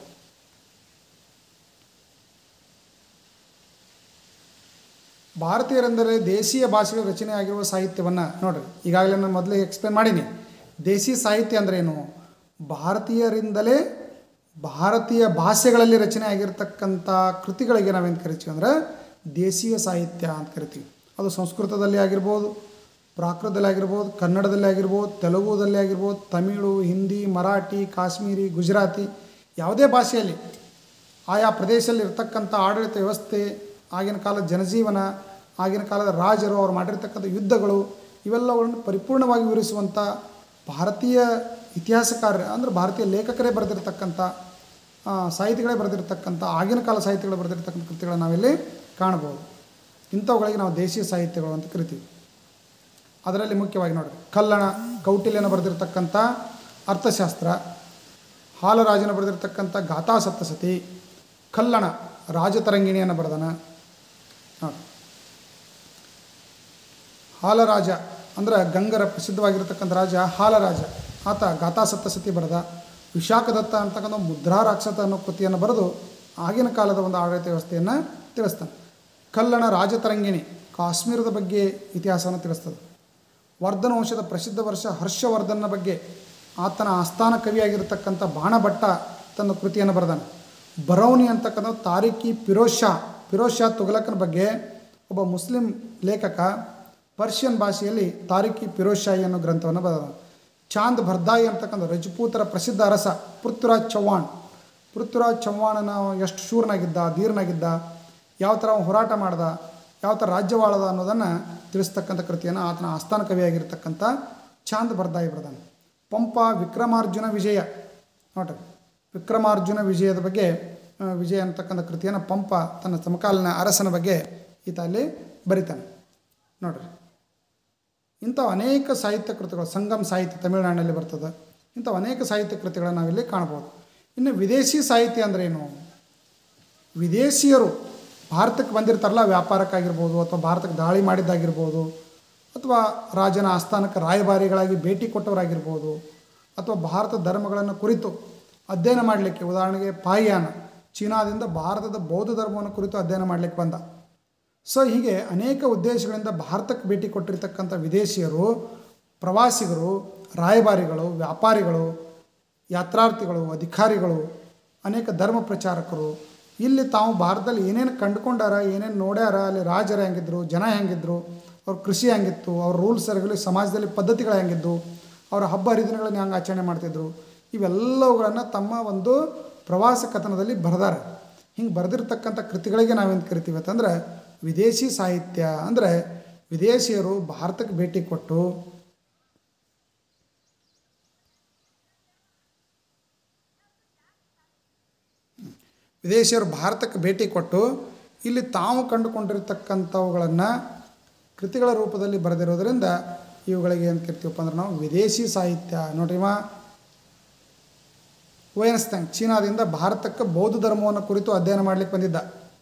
ಭಾರತೀಯರೆಂದರೆ ದೇಶೀಯ ಭಾಷೆಗಳ ರಚನೆಯಾಗಿರುವ ಸಾಹಿತ್ಯವನ್ನು ನೋಡ್ರಿ ಈಗಾಗಲೇ ನಾನು ಮೊದಲೇ ಎಕ್ಸ್ಪ್ಲೇನ್ ಮಾಡೀನಿ ದೇಸಿ ಸಾಹಿತ್ಯ ಅಂದ್ರೇನು ಭಾರತೀಯರಿಂದಲೇ ಭಾರತೀಯ ಭಾಷೆಗಳಲ್ಲಿ ರಚನೆ ಆಗಿರ್ತಕ್ಕಂಥ ಕೃತಿಗಳಿಗೆ ನಾವೇನು ಕರಿತೀವಿ ಅಂದರೆ ದೇಶೀಯ ಸಾಹಿತ್ಯ ಅಂತ ಕರಿತೀವಿ ಅದು ಸಂಸ್ಕೃತದಲ್ಲಿ ಆಗಿರ್ಬೋದು ಪ್ರಾಕೃತದಲ್ಲಿ ಆಗಿರ್ಬೋದು ಕನ್ನಡದಲ್ಲಿ ಆಗಿರ್ಬೋದು ತೆಲುಗುದಲ್ಲಿ ಆಗಿರ್ಬೋದು ತಮಿಳು ಹಿಂದಿ ಮರಾಠಿ ಕಾಶ್ಮೀರಿ ಗುಜರಾತಿ ಯಾವುದೇ ಭಾಷೆಯಲ್ಲಿ ಆಯಾ ಪ್ರದೇಶದಲ್ಲಿ ಇರ್ತಕ್ಕಂಥ ಆಡಳಿತ ವ್ಯವಸ್ಥೆ ಆಗಿನ ಕಾಲದ ಜನಜೀವನ ಆಗಿನ ಕಾಲದ ರಾಜರು ಅವ್ರು ಮಾಡಿರ್ತಕ್ಕಂಥ ಯುದ್ಧಗಳು ಇವೆಲ್ಲವನ್ನು ಪರಿಪೂರ್ಣವಾಗಿ ವಿವರಿಸುವಂಥ ಭಾರತೀಯ ಇತಿಹಾಸಕಾರ ಅಂದರೆ ಭಾರತೀಯ ಲೇಖಕರೇ ಬರೆದಿರ್ತಕ್ಕಂಥ ಆ, ಸಾಹಿತಿಗಳೇ ಬರೆದಿರ್ತಕ್ಕಂಥ ಆಗಿನ ಕಾಲ ಸಾಹಿತಿಗಳು ಬರೆದಿರ್ತಕ್ಕಂಥ ಕೃತಿಗಳನ್ನು ನಾವಿಲ್ಲಿ ಕಾಣ್ಬೋದು ಇಂಥವುಗಳಿಗೆ ನಾವು ದೇಶೀಯ ಸಾಹಿತ್ಯಗಳು ಅಂತ ಕರಿತೀವಿ ಅದರಲ್ಲಿ ಮುಖ್ಯವಾಗಿ ನೋಡಿರಿ ಕಲ್ಲಣ ಕೌಟಿಲ್ಯನ ಬರೆದಿರ್ತಕ್ಕಂಥ ಅರ್ಥಶಾಸ್ತ್ರ ಹಾಲರಾಜನ ಬರೆದಿರ್ತಕ್ಕಂಥ ಗಾಥಾ ಸಪ್ತಸತಿ ಕಲ್ಲಣ ರಾಜತರಂಗಿಣಿಯನ್ನು ಬರೆದನ ನೋಡಿ ಹಾಲರಾಜ ಅಂದ್ರೆ ಗಂಗರ ಪ್ರಸಿದ್ಧವಾಗಿರ್ತಕ್ಕಂಥ ರಾಜ ಹಾಲರಾಜ ಆತ ಗಾಥಾ ಸಪ್ತಸತಿ ಬರೆದ ವಿಶಾಖದತ್ತ ಅಂತಕ್ಕಂಥ ಮುದ್ರಾ ರಾಕ್ಷಸ ಅನ್ನೋ ಕೃತಿಯನ್ನು ಬರೆದು ಆಗಿನ ಕಾಲದ ಒಂದು ಆಡಳಿತ ವ್ಯವಸ್ಥೆಯನ್ನು ತಿಳಿಸ್ತಾನೆ ಕಲ್ಲಣ ರಾಜತರಂಗಿಣಿ ಕಾಶ್ಮೀರದ ಬಗ್ಗೆ ಇತಿಹಾಸವನ್ನು ತಿಳಿಸ್ತದೆ ವರ್ಧನ ವಂಶದ ಪ್ರಸಿದ್ಧ ವರ್ಷ ಹರ್ಷವರ್ಧನ ಬಗ್ಗೆ ಆತನ ಆಸ್ಥಾನ ಕವಿಯಾಗಿರ್ತಕ್ಕಂಥ ಬಾಣಭಟ್ಟ ತನ್ನ ಕೃತಿಯನ್ನು ಬರೆದಾನೆ ಬರೌನಿ ಅಂತಕ್ಕಂಥ ತಾರಿಕಿ ಫಿರೋಜ್ ಶಾ ಫಿರೋಜ್ ಶಾ ತುಘಲಕನ ಬಗ್ಗೆ ಒಬ್ಬ ಮುಸ್ಲಿಂ ಲೇಖಕ ಪರ್ಷಿಯನ್ ಭಾಷೆಯಲ್ಲಿ ತಾರಿಕಿ ಫಿರೋಜ್ ಶಾಹಿ ಅನ್ನೋ ಗ್ರಂಥವನ್ನು ಬರೆದ ಚಾಂದ್ ಭರ್ದಾಯಿ ಅಂತಕ್ಕಂಥ ರಜಪೂತರ ಪ್ರಸಿದ್ಧ ಅರಸ ಪೃಥ್ವಿರಾಜ್ ಚೌಹಾಣ್ ಪೃಥ್ವಿರಾಜ್ ಚೌಹಾಣನ ಎಷ್ಟು ಶೂರನಾಗಿದ್ದ ಧೀರನಾಗಿದ್ದ ಯಾವ ಥರ ಅವನು ಹೋರಾಟ ಮಾಡ್ದ ಯಾವ ಥರ ರಾಜ್ಯವಾಳದ ಅನ್ನೋದನ್ನು ತಿಳಿಸ್ತಕ್ಕಂಥ ಕೃತಿಯನ್ನು ಆತನ ಆಸ್ಥಾನ ಕವಿಯಾಗಿರ್ತಕ್ಕಂಥ ಚಾಂದ್ ಬರ್ದಾಯಿ ಬರ್ದಾನೆ ಪಂಪ ವಿಕ್ರಮಾರ್ಜುನ ವಿಜಯ ನೋಡ್ರಿ ವಿಕ್ರಮಾರ್ಜುನ ವಿಜಯದ ಬಗ್ಗೆ ಆ, ವಿಜಯ ಅಂತಕ್ಕಂಥ ಕೃತಿಯನ್ನು ಪಂಪ ತನ್ನ ಸಮಕಾಲೀನ ಅರಸನ ಬಗ್ಗೆ ಈತ ಅಲ್ಲಿ ಬರಿತಾನೆ ನೋಡ್ರಿ ಇಂಥವು ಅನೇಕ ಸಾಹಿತ್ಯ ಕೃತಿಗಳು ಸಂಗಮ್ ಸಾಹಿತ್ಯ ತಮಿಳುನಾಡಿನಲ್ಲಿ ಬರ್ತದೆ ಇಂಥವು ಅನೇಕ ಸಾಹಿತ್ಯ ಕೃತಿಗಳನ್ನು ನಾವಿಲ್ಲಿ ಕಾಣ್ಬೋದು ಇನ್ನು ವಿದೇಶಿ ಸಾಹಿತ್ಯ ಅಂದರೆ ಏನು ವಿದೇಶಿಯರು ಭಾರತಕ್ಕೆ ಬಂದಿರ್ತಾರಲ್ಲ ವ್ಯಾಪಾರಕ್ಕಾಗಿರ್ಬೋದು ಅಥವಾ ಭಾರತಕ್ಕೆ ದಾಳಿ ಮಾಡಿದ್ದಾಗಿರ್ಬೋದು ಅಥವಾ ರಾಜನ ಆಸ್ಥಾನಕ್ಕೆ ರಾಯಭಾರಿಗಳಾಗಿ ಭೇಟಿ ಕೊಟ್ಟವರಾಗಿರ್ಬೋದು ಅಥವಾ ಭಾರತ ಧರ್ಮಗಳನ್ನು ಕುರಿತು ಅಧ್ಯಯನ ಮಾಡಲಿಕ್ಕೆ ಉದಾಹರಣೆಗೆ ಪಾಯಿಯಾನ ಚೀನಾದಿಂದ ಭಾರತದ ಬೌದ್ಧ ಧರ್ಮವನ್ನು ಕುರಿತು ಅಧ್ಯಯನ ಮಾಡಲಿಕ್ಕೆ ಬಂದ ಸೊ ಹೀಗೆ ಅನೇಕ ಉದ್ದೇಶಗಳಿಂದ ಭಾರತಕ್ಕೆ ಭೇಟಿ ಕೊಟ್ಟಿರ್ತಕ್ಕಂಥ ವಿದೇಶಿಯರು ಪ್ರವಾಸಿಗರು ರಾಯಭಾರಿಗಳು ವ್ಯಾಪಾರಿಗಳು ಯಾತ್ರಾರ್ಥಿಗಳು ಅಧಿಕಾರಿಗಳು ಅನೇಕ ಧರ್ಮ ಪ್ರಚಾರಕರು ಇಲ್ಲಿ ತಾವು ಭಾರತದಲ್ಲಿ ಏನೇನು ಕಂಡುಕೊಂಡಾರ ಏನೇನು ನೋಡ್ಯಾರ ಅಲ್ಲಿ ರಾಜರು ಹೆಂಗಿದ್ರು ಜನ ಹೆಂಗಿದ್ರು ಅವ್ರ ಕೃಷಿ ಹೆಂಗಿತ್ತು ಅವ್ರ ರೂಲ್ಸ್ ಆಗಲಿ ಸಮಾಜದಲ್ಲಿ ಪದ್ಧತಿಗಳು ಹೆಂಗಿದ್ದು ಅವರ ಹಬ್ಬ ಹರಿದಿನಗಳನ್ನ ಹೆಂಗೆ ಆಚರಣೆ ಮಾಡ್ತಿದ್ರು ಇವೆಲ್ಲವುಗಳನ್ನು ತಮ್ಮ ಒಂದು ಪ್ರವಾಸ ಕಥನದಲ್ಲಿ ಬರೆದಾರೆ ಹಿಂಗೆ ಬರೆದಿರ್ತಕ್ಕಂಥ ಕೃತಿಗಳಿಗೆ ನಾವೇನು ಕರಿತೀವಿ ಅಂತಂದ್ರೆ ವಿದೇಶಿ ಸಾಹಿತ್ಯ ಅಂದರೆ ವಿದೇಶಿಯರು ಭಾರತಕ್ಕೆ ಭೇಟಿ ಕೊಟ್ಟು ವಿದೇಶಿಯರು ಭಾರತಕ್ಕೆ ಭೇಟಿ ಕೊಟ್ಟು ಇಲ್ಲಿ ತಾವು ಕಂಡುಕೊಂಡಿರ್ತಕ್ಕಂಥವುಗಳನ್ನು ಕೃತಿಗಳ ರೂಪದಲ್ಲಿ ಬರೆದಿರೋದ್ರಿಂದ ಇವುಗಳಿಗೆ ಏನು ಕರಿತೀವಪ್ಪ ಅಂದ್ರೆ ನಾವು ವಿದೇಶಿ ಸಾಹಿತ್ಯ ನೋಡ್ರಿವ ವಯನಸ್ತಾಂಗ್ ಚೀನಾದಿಂದ ಭಾರತಕ್ಕೆ ಬೌದ್ಧ ಧರ್ಮವನ್ನು ಕುರಿತು ಅಧ್ಯಯನ ಮಾಡಲಿಕ್ಕೆ ಬಂದಿದ್ದ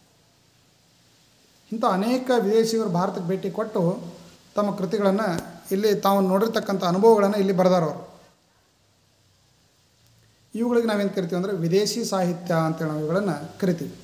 ಇಂಥ ಅನೇಕ ವಿದೇಶಿಗರು ಭಾರತಕ್ಕೆ ಭೇಟಿ ಕೊಟ್ಟು ತಮ್ಮ ಕೃತಿಗಳನ್ನು ಇಲ್ಲಿ ತಾವು ನೋಡಿರ್ತಕ್ಕಂಥ ಅನುಭವಗಳನ್ನು ಇಲ್ಲಿ ಬರೆದಾರವರು ಇವುಗಳಿಗೆ ನಾವೇನು ಕರಿತೀವಿ ಅಂದರೆ ವಿದೇಶಿ ಸಾಹಿತ್ಯ ಅಂತೇಳಿ ನಾವು ಇವುಗಳನ್ನು ಕರಿತೀವಿ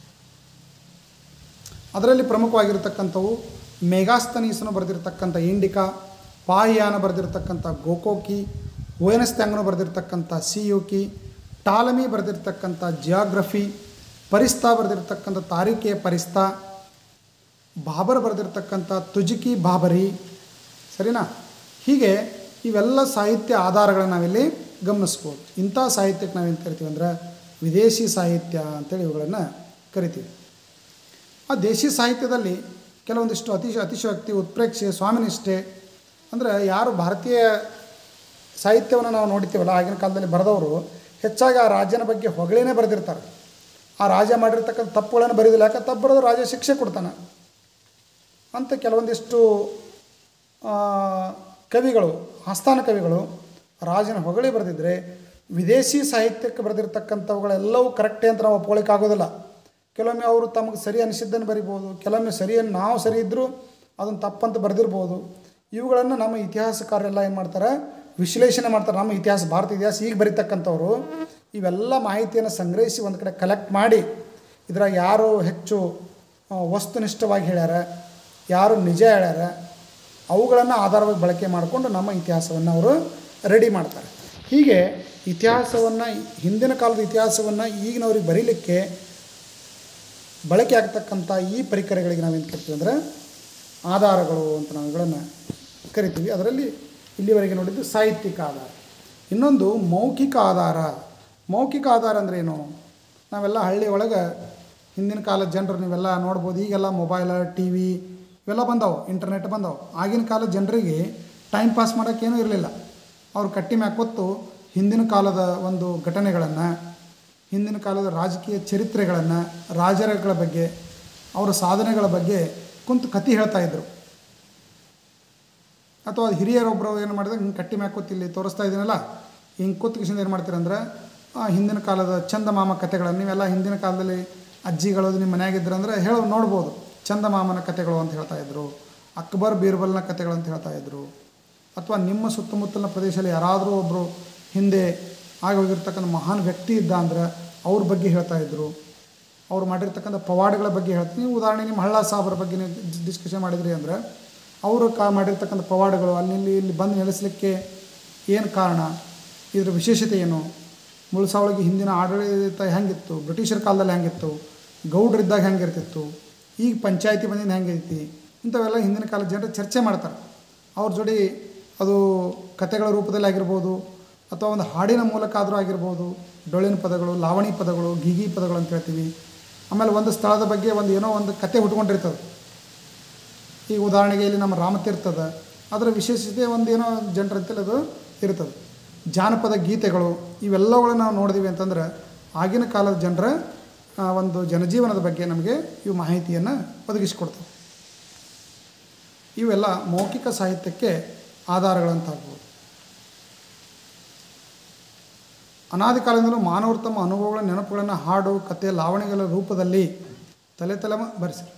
ಅದರಲ್ಲಿ ಪ್ರಮುಖವಾಗಿರ್ತಕ್ಕಂಥವು ಮೇಘಾಸ್ತನೀಸನು ಬರೆದಿರ್ತಕ್ಕಂಥ ಇಂಡಿಕಾ ಪಾಹಿಯಾನ ಬರೆದಿರ್ತಕ್ಕಂಥ ಗೋಕೋಕಿ ಓಯನಸ್ತ್ಯಾಂಗನು ಬರೆದಿರ್ತಕ್ಕಂಥ ಸಿಯುಕಿ ಟಾಲಮಿ ಬರೆದಿರ್ತಕ್ಕಂಥ ಜಿಯಾಗ್ರಫಿ ಪರಿಸ್ತಾ ಬರೆದಿರ್ತಕ್ಕಂಥ ತಾರಿಕೆ ಪರಿಸ್ತಾ ಬಾಬರ್ ಬರೆದಿರ್ತಕ್ಕಂಥ ತುಜುಕಿ ಬಾಬರಿ ಸರಿನಾ ಹೀಗೆ ಇವೆಲ್ಲ ಸಾಹಿತ್ಯ ಆಧಾರಗಳನ್ನ ನಾವಿಲ್ಲಿ ಗಮನಿಸ್ಬೋದು ಇಂಥ ಸಾಹಿತ್ಯಕ್ಕೆ ನಾವೇನು ಕರಿತೀವಿ ಅಂದ್ರೆ ವಿದೇಶಿ ಸಾಹಿತ್ಯ ಅಂತೇಳಿ ಇವುಗಳನ್ನು ಕರಿತೀವಿ ಆ ದೇಶಿ ಸಾಹಿತ್ಯದಲ್ಲಿ ಕೆಲವೊಂದಿಷ್ಟು ಅತಿಶ ಅತಿಶಯೋಕ್ತಿ ಉತ್ಪ್ರೇಕ್ಷೆ ಸ್ವಾಮಿನಿಷ್ಠೆ ಅಂದರೆ ಯಾರು ಭಾರತೀಯ ಸಾಹಿತ್ಯವನ್ನು ನಾವು ನೋಡ್ತೀವಲ್ಲ ಆಗಿನ ಕಾಲದಲ್ಲಿ ಬರೆದವರು ಹೆಚ್ಚಾಗಿ ಆ ರಾಜನ ಬಗ್ಗೆ ಹೊಗಳೇನೆ ಬರೆದಿರ್ತಾರೆ ಆ ರಾಜ ಮಾಡಿರ್ತಕ್ಕಂಥ ತಪ್ಪುಗಳನ್ನು ಬರೀದಿಲ್ಲ ಯಾಕೆ ತಪ್ಪು ಬರೆದು ರಾಜ ಶಿಕ್ಷೆ ಕೊಡ್ತಾನೆ ಅಂತ ಕೆಲವೊಂದಿಷ್ಟು ಆ, ಕವಿಗಳು ಆಸ್ಥಾನ ಕವಿಗಳು ರಾಜನ ಹೊಗಳಿ ಬರೆದಿದ್ರೆ ವಿದೇಶಿ ಸಾಹಿತ್ಯಕ್ಕೆ ಬರೆದಿರ್ತಕ್ಕಂಥವುಗಳೆಲ್ಲವೂ ಕರೆಕ್ಟೇ ಅಂತ ನಾವು ಒಪ್ಕೊಳ್ಳಿಕ್ಕೆ ಆಗೋದಿಲ್ಲ ಕೆಲವೊಮ್ಮೆ ಅವರು ತಮಗೆ ಸರಿ ಅನಿಸಿದ್ದನ್ನು ಬರಿಬೋದು ಕೆಲವೊಮ್ಮೆ ಸರಿಯನ್ನು ನಾವು ಸರಿ ಇದ್ದರೂ ಅದನ್ನು ತಪ್ಪಂತ ಬರೆದಿರ್ಬೋದು ಇವುಗಳನ್ನು ನಮ್ಮ ಇತಿಹಾಸಕಾರರೆಲ್ಲ ಏನು ಮಾಡ್ತಾರೆ ವಿಶ್ಲೇಷಣೆ ಮಾಡ್ತಾರೆ ನಮ್ಮ ಇತಿಹಾಸ ಭಾರತ ಇತಿಹಾಸ ಈಗ ಬರೀತಕ್ಕಂಥವ್ರು ಇವೆಲ್ಲ ಮಾಹಿತಿಯನ್ನು ಸಂಗ್ರಹಿಸಿ ಒಂದು ಕಡೆ ಕಲೆಕ್ಟ್ ಮಾಡಿ ಇದ್ರಾಗ ಯಾರು ಹೆಚ್ಚು ಆ, ವಸ್ತುನಿಷ್ಠವಾಗಿ ಹೇಳ್ಯಾರ ಯಾರು ನಿಜ ಹೇಳ್ಯಾರ ಅವುಗಳನ್ನು ಆಧಾರವಾಗಿ ಬಳಕೆ ಮಾಡಿಕೊಂಡು ನಮ್ಮ ಇತಿಹಾಸವನ್ನು ಅವರು ರೆಡಿ ಮಾಡ್ತಾರೆ ಹೀಗೆ ಇತಿಹಾಸವನ್ನು ಹಿಂದಿನ ಕಾಲದ ಇತಿಹಾಸವನ್ನು ಈಗಿನವ್ರಿಗೆ ಬರೀಲಿಕ್ಕೆ ಬಳಕೆ ಆಗ್ತಕ್ಕಂಥ ಈ ಪರಿಕರಗಳಿಗೆ ನಾವೇನು ಕರಿತೀವಿ ಅಂದರೆ ಆಧಾರಗಳು ಅಂತ ನಾವು ಇವುಗಳನ್ನು ಕರಿತೀವಿ ಅದರಲ್ಲಿ ಇಲ್ಲಿವರೆಗೆ ನೋಡಿದ್ದು ಸಾಹಿತ್ಯಿಕ ಆಧಾರ ಇನ್ನೊಂದು ಮೌಖಿಕ ಆಧಾರ ಮೌಖಿಕ ಆಧಾರ ಅಂದ್ರೆ ಏನು ನಾವೆಲ್ಲ ಹಳ್ಳಿ ಒಳಗೆ ಹಿಂದಿನ ಕಾಲದ ಜನರು ನೀವೆಲ್ಲ ನೋಡ್ಬೋದು ಈಗೆಲ್ಲ ಮೊಬೈಲ ಟಿ ವಿ ಇವೆಲ್ಲ ಬಂದವು ಇಂಟರ್ನೆಟ್ ಬಂದವು ಆಗಿನ ಕಾಲದ ಜನರಿಗೆ ಟೈಮ್ ಪಾಸ್ ಮಾಡೋಕ್ಕೇನೂ ಇರಲಿಲ್ಲ ಅವ್ರು ಕಟ್ಟಿ ಮ್ಯಾಗ ಕೂತು ಹಿಂದಿನ ಕಾಲದ ಒಂದು ಘಟನೆಗಳನ್ನು ಹಿಂದಿನ ಕಾಲದ ರಾಜಕೀಯ ಚರಿತ್ರೆಗಳನ್ನು ರಾಜರುಗಳ ಬಗ್ಗೆ ಅವರ ಸಾಧನೆಗಳ ಬಗ್ಗೆ ಕುಂತು ಕತೆ ಹೇಳ್ತಾ ಇದ್ರು ಅಥವಾ ಹಿರಿಯರೊಬ್ಬರು ಏನು ಮಾಡಿದ್ರೆ ಹಿಂಗೆ ಕಟ್ಟಿ ಮ್ಯಾಗ ಕೂತು ಇಲ್ಲಿ ತೋರಿಸ್ತಾ ಇದ್ದೀನಲ್ಲ ಹಿಂಗೆ ಕೂತು ಕಿಶನ್ ಏನು ಮಾಡ್ತೀರಂದ್ರೆ ಆ ಹಿಂದಿನ ಕಾಲದ ಚಂದಮಾಮ ಕಥೆಗಳನ್ನು ನೀವೆಲ್ಲ ಹಿಂದಿನ ಕಾಲದಲ್ಲಿ ಅಜ್ಜಿಗಳು ನಿಮ್ಮ ಮನೆಯಾಗಿದ್ರು ಅಂದರೆ ಹೇಳೋ ನೋಡ್ಬೋದು ಚಂದಮಾಮನ ಕಥೆಗಳು ಅಂತ ಹೇಳ್ತಾ ಇದ್ರು ಅಕ್ಬರ್ ಬೀರ್ಬಲ್ನ ಕಥೆಗಳು ಅಂತ ಹೇಳ್ತಾ ಇದ್ರು ಅಥವಾ ನಿಮ್ಮ ಸುತ್ತಮುತ್ತಲಿನ ಪ್ರದೇಶದಲ್ಲಿ ಯಾರಾದರೂ ಒಬ್ಬರು ಹಿಂದೆ ಆಗೋಗಿರ್ತಕ್ಕಂಥ ಮಹಾನ್ ವ್ಯಕ್ತಿ ಇದ್ದ ಅಂದ್ರೆ ಅವ್ರ ಬಗ್ಗೆ ಹೇಳ್ತಾ ಇದ್ರು ಅವ್ರು ಮಾಡಿರ್ತಕ್ಕಂಥ ಪವಾಡಗಳ ಬಗ್ಗೆ ಹೇಳ್ತೀನಿ ಉದಾಹರಣೆ ನಿಮ್ಮ ಹಳ್ಳ ಸಾಬರ ಬಗ್ಗೆ ನೀವು ಡಿಸ್ಕಷನ್ ಮಾಡಿದ್ರಿ ಅಂದರೆ ಅವರು ಕಾ ಮಾಡಿರ್ತಕ್ಕಂಥ ಪವಾಡಗಳು ಅಲ್ಲಿ ಇಲ್ಲಿ ಇಲ್ಲಿ ಬಂದು ನೆಲೆಸಲಿಕ್ಕೆ ಏನು ಕಾರಣ ಇದರ ವಿಶೇಷತೆ ಏನು ಮುಳ್ಸಾವಳಿಗೆ ಹಿಂದಿನ ಆಡಳಿತ ಹೆಂಗಿತ್ತು ಬ್ರಿಟಿಷರ ಕಾಲದಲ್ಲಿ ಹೆಂಗಿತ್ತು ಗೌಡ್ರಿದ್ದಾಗ ಹೆಂಗಿರ್ತಿತ್ತು ಈಗ ಪಂಚಾಯತಿ ಬಂದಿಂದ ಹೆಂಗೈತಿ ಇಂಥವೆಲ್ಲ ಹಿಂದಿನ ಕಾಲದ ಜನರು ಚರ್ಚೆ ಮಾಡ್ತಾರೆ ಅವ್ರ ಜೋಡಿ ಅದು ಕತೆಗಳ ರೂಪದಲ್ಲಿ ಆಗಿರ್ಬೋದು ಅಥವಾ ಒಂದು ಹಾಡಿನ ಮೂಲಕ ಆದರೂ ಆಗಿರ್ಬೋದು ಡೊಳ್ಳಿನ ಪದಗಳು ಲಾವಣಿ ಪದಗಳು ಗೀಗಿ ಪದಗಳು ಅಂತ ಹೇಳ್ತೀವಿ ಆಮೇಲೆ ಒಂದು ಸ್ಥಳದ ಬಗ್ಗೆ ಒಂದು ಏನೋ ಒಂದು ಕತೆ ಹುಟ್ಕೊಂಡಿರ್ತದೆ ಈಗ ಉದಾಹರಣೆಗೆ ಇಲ್ಲಿ ನಮ್ಮ ರಾಮತೀರ್ಥದ ಅದರ ವಿಶೇಷತೆ ಒಂದು ಏನೋ ಜನರಂತೇಳಿ ಅದು ಇರ್ತದೆ ಜಾನಪದ ಗೀತೆಗಳು ಇವೆಲ್ಲವುಗಳನ್ನ ನಾವು ನೋಡಿದ್ವಿ ಅಂತಂದ್ರೆ ಆಗಿನ ಕಾಲದ ಜನರ ಆ, ಒಂದು ಜನಜೀವನದ ಬಗ್ಗೆ ನಮಗೆ ಇವು ಮಾಹಿತಿಯನ್ನು ಒದಗಿಸಿಕೊಡ್ತವೆ ಇವೆಲ್ಲ ಮೌಖಿಕ ಸಾಹಿತ್ಯಕ್ಕೆ ಆಧಾರಗಳಂತಾಗ್ಬೋದು ಅನಾದಿ ಕಾಲದಿಂದಲೂ ಮಾನವರು ತಮ್ಮ ಅನುಭವಗಳ ನೆನಪುಗಳನ್ನು ಹಾಡು ಕತೆ ಲಾವಣಿಗಳ ರೂಪದಲ್ಲಿ ತಲೆ ತಲೆಮ ಬರೆಸಿ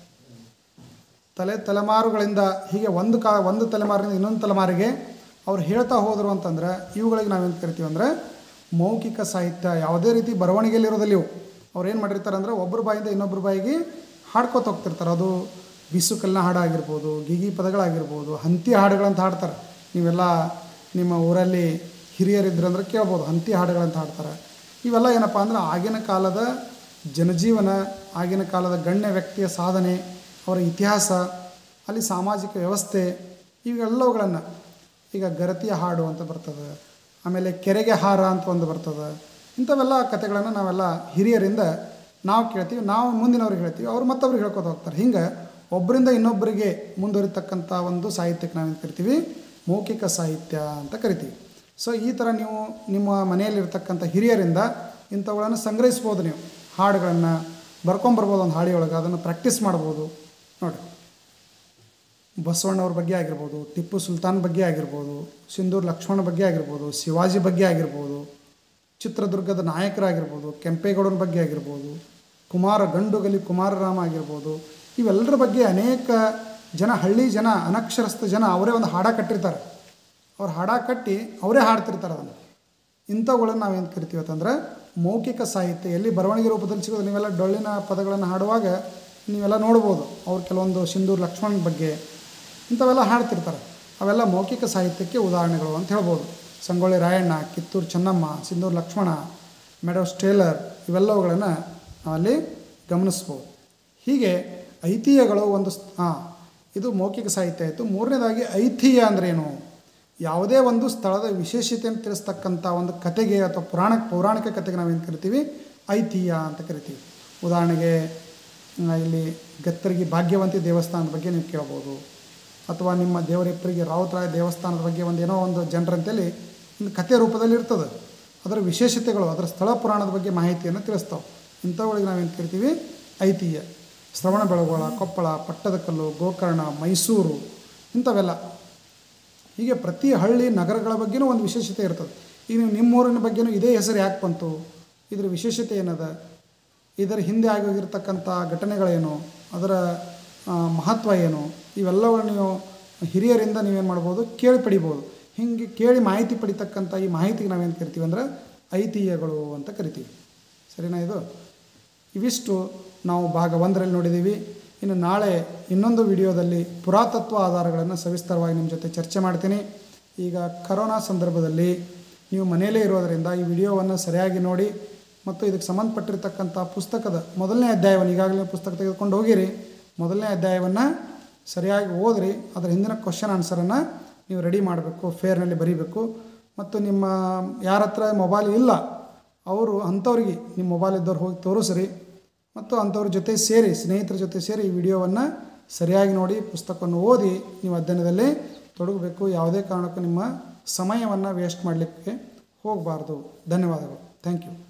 ತಲೆ ತಲೆಮಾರುಗಳಿಂದ ಹೀಗೆ ಒಂದು ಕಾ ಒಂದು ತಲೆಮಾರಿನಿಂದ ಇನ್ನೊಂದು ತಲೆಮಾರಿಗೆ ಅವ್ರು ಹೇಳ್ತಾ ಹೋದರು ಅಂತಂದ್ರೆ ಇವುಗಳಿಗೆ ನಾವೇನು ಕರಿತೀವಿ ಅಂದರೆ ಮೌಖಿಕ ಸಾಹಿತ್ಯ ಯಾವುದೇ ರೀತಿ ಬರವಣಿಗೆಯಲ್ಲಿರೋದಿಲ್ಲ ಇವು ಅವ್ರು ಏನು ಮಾಡಿರ್ತಾರೆ ಅಂದರೆ ಒಬ್ಬರ ಬಾಯಿಂದ ಇನ್ನೊಬ್ಬರ ಬಾಯಿಗೆ ಹಾಡ್ಕೋತ ಹೋಗ್ತಿರ್ತಾರೆ ಅದು ಬಿಸುಕಲ್ಲಿನ ಹಾಡು ಆಗಿರ್ಬೋದು ಗಿಗಿ ಪದಗಳಾಗಿರ್ಬೋದು ಹಂತಿ ಹಾಡುಗಳಂತ ಹಾಡ್ತಾರೆ ನೀವೆಲ್ಲ ನಿಮ್ಮ ಊರಲ್ಲಿ ಹಿರಿಯರಿದ್ರು ಅಂದ್ರೆ ಕೇಳ್ಬೋದು ಹಂತಿ ಹಾಡುಗಳಂತ ಹಾಡ್ತಾರೆ ಇವೆಲ್ಲ ಏನಪ್ಪ ಅಂದ್ರೆ ಆಗಿನ ಕಾಲದ ಜನಜೀವನ ಆಗಿನ ಕಾಲದ ಗಣ್ಯ ವ್ಯಕ್ತಿಯ ಸಾಧನೆ ಅವರ ಇತಿಹಾಸ ಅಲ್ಲಿ ಸಾಮಾಜಿಕ ವ್ಯವಸ್ಥೆ ಇವೆಲ್ಲವುಗಳನ್ನು ಈಗ ಗರತಿಯ ಹಾಡು ಅಂತ ಬರ್ತದೆ ಆಮೇಲೆ ಕೆರೆಗೆ ಹಾರ ಅಂತ ಒಂದು ಬರ್ತದೆ ಇಂಥವೆಲ್ಲ ಕಥೆಗಳನ್ನು ನಾವೆಲ್ಲ ಹಿರಿಯರಿಂದ ನಾವು ಕೇಳ್ತೀವಿ ನಾವು ಮುಂದಿನವ್ರಿಗೆ ಹೇಳ್ತೀವಿ ಅವ್ರು ಮತ್ತೊಬ್ರಿಗೆ ಹೇಳ್ಕೊತ ಹೋಗ್ತಾರೆ ಹಿಂಗೆ ಒಬ್ಬರಿಂದ ಇನ್ನೊಬ್ಬರಿಗೆ ಮುಂದುವರಿತಕ್ಕಂಥ ಒಂದು ಸಾಹಿತ್ಯಕ್ಕೆ ನಾವೇನು ಕರಿತೀವಿ ಮೌಖಿಕ ಸಾಹಿತ್ಯ ಅಂತ ಕರಿತೀವಿ ಸೊ ಈ ಥರ ನೀವು ನಿಮ್ಮ ಮನೆಯಲ್ಲಿರ್ತಕ್ಕಂಥ ಹಿರಿಯರಿಂದ ಇಂಥವುಗಳನ್ನು ಸಂಗ್ರಹಿಸ್ಬೋದು ನೀವು ಹಾಡುಗಳನ್ನು ಬರ್ಕೊಂಬರ್ಬೋದು ಒಂದು ಹಾಡಿಯೊಳಗೆ ಅದನ್ನು ಪ್ರಾಕ್ಟೀಸ್ ಮಾಡ್ಬೋದು ನೋಡಿ ಬಸವಣ್ಣವ್ರ ಬಗ್ಗೆ ಆಗಿರ್ಬೋದು ಟಿಪ್ಪು ಸುಲ್ತಾನ್ ಬಗ್ಗೆ ಆಗಿರ್ಬೋದು ಸಿಂಧೂರ್ ಲಕ್ಷ್ಮಣ ಬಗ್ಗೆ ಆಗಿರ್ಬೋದು ಶಿವಾಜಿ ಬಗ್ಗೆ ಆಗಿರ್ಬೋದು ಚಿತ್ರದುರ್ಗದ ನಾಯಕರಾಗಿರ್ಬೋದು ಕೆಂಪೇಗೌಡರ ಬಗ್ಗೆ ಆಗಿರ್ಬೋದು ಕುಮಾರ ಗಂಡುಗಲಿ ಕುಮಾರರಾಮ ಆಗಿರ್ಬೋದು ಇವೆಲ್ಲರ ಬಗ್ಗೆ ಅನೇಕ ಜನ ಹಳ್ಳಿ ಜನ ಅನಕ್ಷರಸ್ಥ ಜನ ಅವರೇ ಒಂದು ಹಾಡ ಕಟ್ಟಿರ್ತಾರೆ ಅವ್ರು ಹಾಡ ಕಟ್ಟಿ ಅವರೇ ಹಾಡ್ತಿರ್ತಾರೆ ಅದನ್ನು ಇಂಥವುಗಳನ್ನು ನಾವೇನು ಕರಿತೀವಿ ಅಂತಂದ್ರೆ ಮೌಖಿಕ ಸಾಹಿತ್ಯ ಎಲ್ಲಿ ಬರವಣಿಗೆ ರೂಪದಲ್ಲಿ ಸಿಗೋದು ನೀವೆಲ್ಲ ಡೊಳ್ಳಿನ ಪದಗಳನ್ನು ಹಾಡುವಾಗ ನೀವೆಲ್ಲ ನೋಡ್ಬೋದು ಅವ್ರು ಕೆಲವೊಂದು ಸಿಂಧೂರ್ ಲಕ್ಷ್ಮಣನ ಬಗ್ಗೆ ಇಂಥವೆಲ್ಲ ಹಾಡ್ತಿರ್ತಾರೆ ಅವೆಲ್ಲ ಮೌಖಿಕ ಸಾಹಿತ್ಯಕ್ಕೆ ಉದಾಹರಣೆಗಳು ಅಂತ ಹೇಳ್ಬೋದು ಸಂಗೊಳ್ಳಿ ರಾಯಣ್ಣ ಕಿತ್ತೂರು ಚೆನ್ನಮ್ಮ ಸಿಂಧೂರ್ ಲಕ್ಷ್ಮಣ ಮೆಡೋಸ್ ಟೇಲರ್ ಇವೆಲ್ಲವುಗಳನ್ನು ನಾವಲ್ಲಿ ಗಮನಿಸ್ಬೋದು ಹೀಗೆ ಐತಿಹ್ಯಗಳು ಒಂದು ಹಾಂ ಇದು ಮೌಖಿಕ ಸಾಹಿತ್ಯ ಆಯಿತು ಮೂರನೇದಾಗಿ ಐತಿಹ್ಯ ಅಂದ್ರೇನು ಯಾವುದೇ ಒಂದು ಸ್ಥಳದ ವಿಶೇಷತೆಯನ್ನು ತಿಳಿಸ್ತಕ್ಕಂಥ ಒಂದು ಕತೆಗೆ ಅಥವಾ ಪುರಾಣ ಪೌರಾಣಿಕ ಕತೆಗೆ ನಾವೇನು ಕರಿತೀವಿ ಐತಿಹ್ಯ ಅಂತ ಕರಿತೀವಿ ಉದಾಹರಣೆಗೆ ಆ, ಇಲ್ಲಿ ಗತ್ತರಿಗೆ ಭಾಗ್ಯವಂತಿ ದೇವಸ್ಥಾನದ ಬಗ್ಗೆ ನೀವು ಕೇಳ್ಬೋದು ಅಥವಾ ನಿಮ್ಮ ದೇವರಿಪ್ಪರಿಗೆ ರಾವುತರಾಯ ದೇವಸ್ಥಾನದ ಬಗ್ಗೆ ಒಂದು ಏನೋ ಒಂದು ಜನರಂತೇಳಿ ಒಂದು ಕಥೆ ರೂಪದಲ್ಲಿ ಇರ್ತದೆ ಅದರ ವಿಶೇಷತೆಗಳು ಅದರ ಸ್ಥಳ ಪುರಾಣದ ಬಗ್ಗೆ ಮಾಹಿತಿಯನ್ನು ತಿಳಿಸ್ತಾವೆ ಇಂಥವುಗಳಿಗೆ ನಾವೇನು ಕರಿತೀವಿ ಐತಿಹ್ಯ ಶ್ರವಣ ಬೆಳಗೊಳ ಕೊಪ್ಪಳ ಪಟ್ಟದಕಲ್ಲು ಗೋಕರ್ಣ ಮೈಸೂರು ಇಂಥವೆಲ್ಲ ಹೀಗೆ ಪ್ರತಿ ಹಳ್ಳಿ ನಗರಗಳ ಬಗ್ಗೆನೂ ಒಂದು ವಿಶೇಷತೆ ಇರ್ತದೆ ಈಗ ನೀವು ನಿಮ್ಮೂರಿನ ಬಗ್ಗೆನೂ ಇದೇ ಹೆಸರು ಯಾಕೆ ಬಂತು ಇದರ ವಿಶೇಷತೆ ಏನದ ಇದರ ಹಿಂದೆ ಆಗೋಗಿರ್ತಕ್ಕಂಥ ಘಟನೆಗಳೇನು ಅದರ ಆ, ಮಹತ್ವ ಏನು ಇವೆಲ್ಲವನ್ನು ನೀವು ಹಿರಿಯರಿಂದ ನೀವೇನು ಮಾಡ್ಬೋದು ಕೇಳಿ ಪಡಿಬೋದು ಹೀಗೆ ಕೇಳಿ ಮಾಹಿತಿ ಪಡಿತಕ್ಕಂಥ ಈ ಮಾಹಿತಿಗೆ ನಾವೇನು ಕರಿತೀವಿ ಅಂದರೆ ಐತಿಹ್ಯಗಳು ಅಂತ ಕರಿತೀವಿ ಸರಿನಾ ಇದು ಇವಿಷ್ಟು ನಾವು ಭಾಗ ಒಂದರಲ್ಲಿ ನೋಡಿದ್ದೀವಿ ಇನ್ನು ನಾಳೆ ಇನ್ನೊಂದು ವಿಡಿಯೋದಲ್ಲಿ ಪುರಾತತ್ವ ಆಧಾರಗಳನ್ನು ಸವಿಸ್ತರವಾಗಿ ನಿಮ್ಮ ಜೊತೆ ಚರ್ಚೆ ಮಾಡ್ತೀನಿ ಈಗ ಕರೋನಾ ಸಂದರ್ಭದಲ್ಲಿ ನೀವು ಮನೆಯಲ್ಲೇ ಇರೋದರಿಂದ ಈ ವಿಡಿಯೋವನ್ನು ಸರಿಯಾಗಿ ನೋಡಿ ಮತ್ತು ಇದಕ್ಕೆ ಸಂಬಂಧಪಟ್ಟಿರ್ತಕ್ಕಂಥ ಪುಸ್ತಕದ ಮೊದಲನೇ ಅಧ್ಯಾಯವನ್ನು ಈಗಾಗಲೇ ಪುಸ್ತಕ ತೆಗೆದುಕೊಂಡು ಹೋಗಿರಿ ಮೊದಲನೇ ಅಧ್ಯಾಯವನ್ನು ಸರಿಯಾಗಿ ಓದ್ರಿ ಅದರ ಹಿಂದಿನ ಕ್ವಶನ್ ಆನ್ಸರನ್ನು ನೀವು ರೆಡಿ ಮಾಡಬೇಕು ಫೇರ್ನಲ್ಲಿ ಬರೀಬೇಕು ಮತ್ತು ನಿಮ್ಮ ಯಾರ ಹತ್ರ ಮೊಬೈಲ್ ಇಲ್ಲ ಅವರು ಅಂಥವ್ರಿಗೆ ನಿಮ್ಮ ಮೊಬೈಲ್ ಇದ್ದವ್ರು ಹೋಗಿ ತೋರಿಸ್ರಿ ಮತ್ತು ಅಂಥವ್ರ ಜೊತೆ ಸೇರಿ ಸ್ನೇಹಿತರ ಜೊತೆ ಸೇರಿ ಈ ವಿಡಿಯೋವನ್ನು ಸರಿಯಾಗಿ ನೋಡಿ ಪುಸ್ತಕವನ್ನು ಓದಿ ನೀವು ಅಧ್ಯಯನದಲ್ಲಿ ತೊಡಗಬೇಕು ಯಾವುದೇ ಕಾರಣಕ್ಕೂ ನಿಮ್ಮ ಸಮಯವನ್ನು ವೇಸ್ಟ್ ಮಾಡಲಿಕ್ಕೆ ಹೋಗಬಾರ್ದು ಧನ್ಯವಾದಗಳು ಥ್ಯಾಂಕ್ ಯು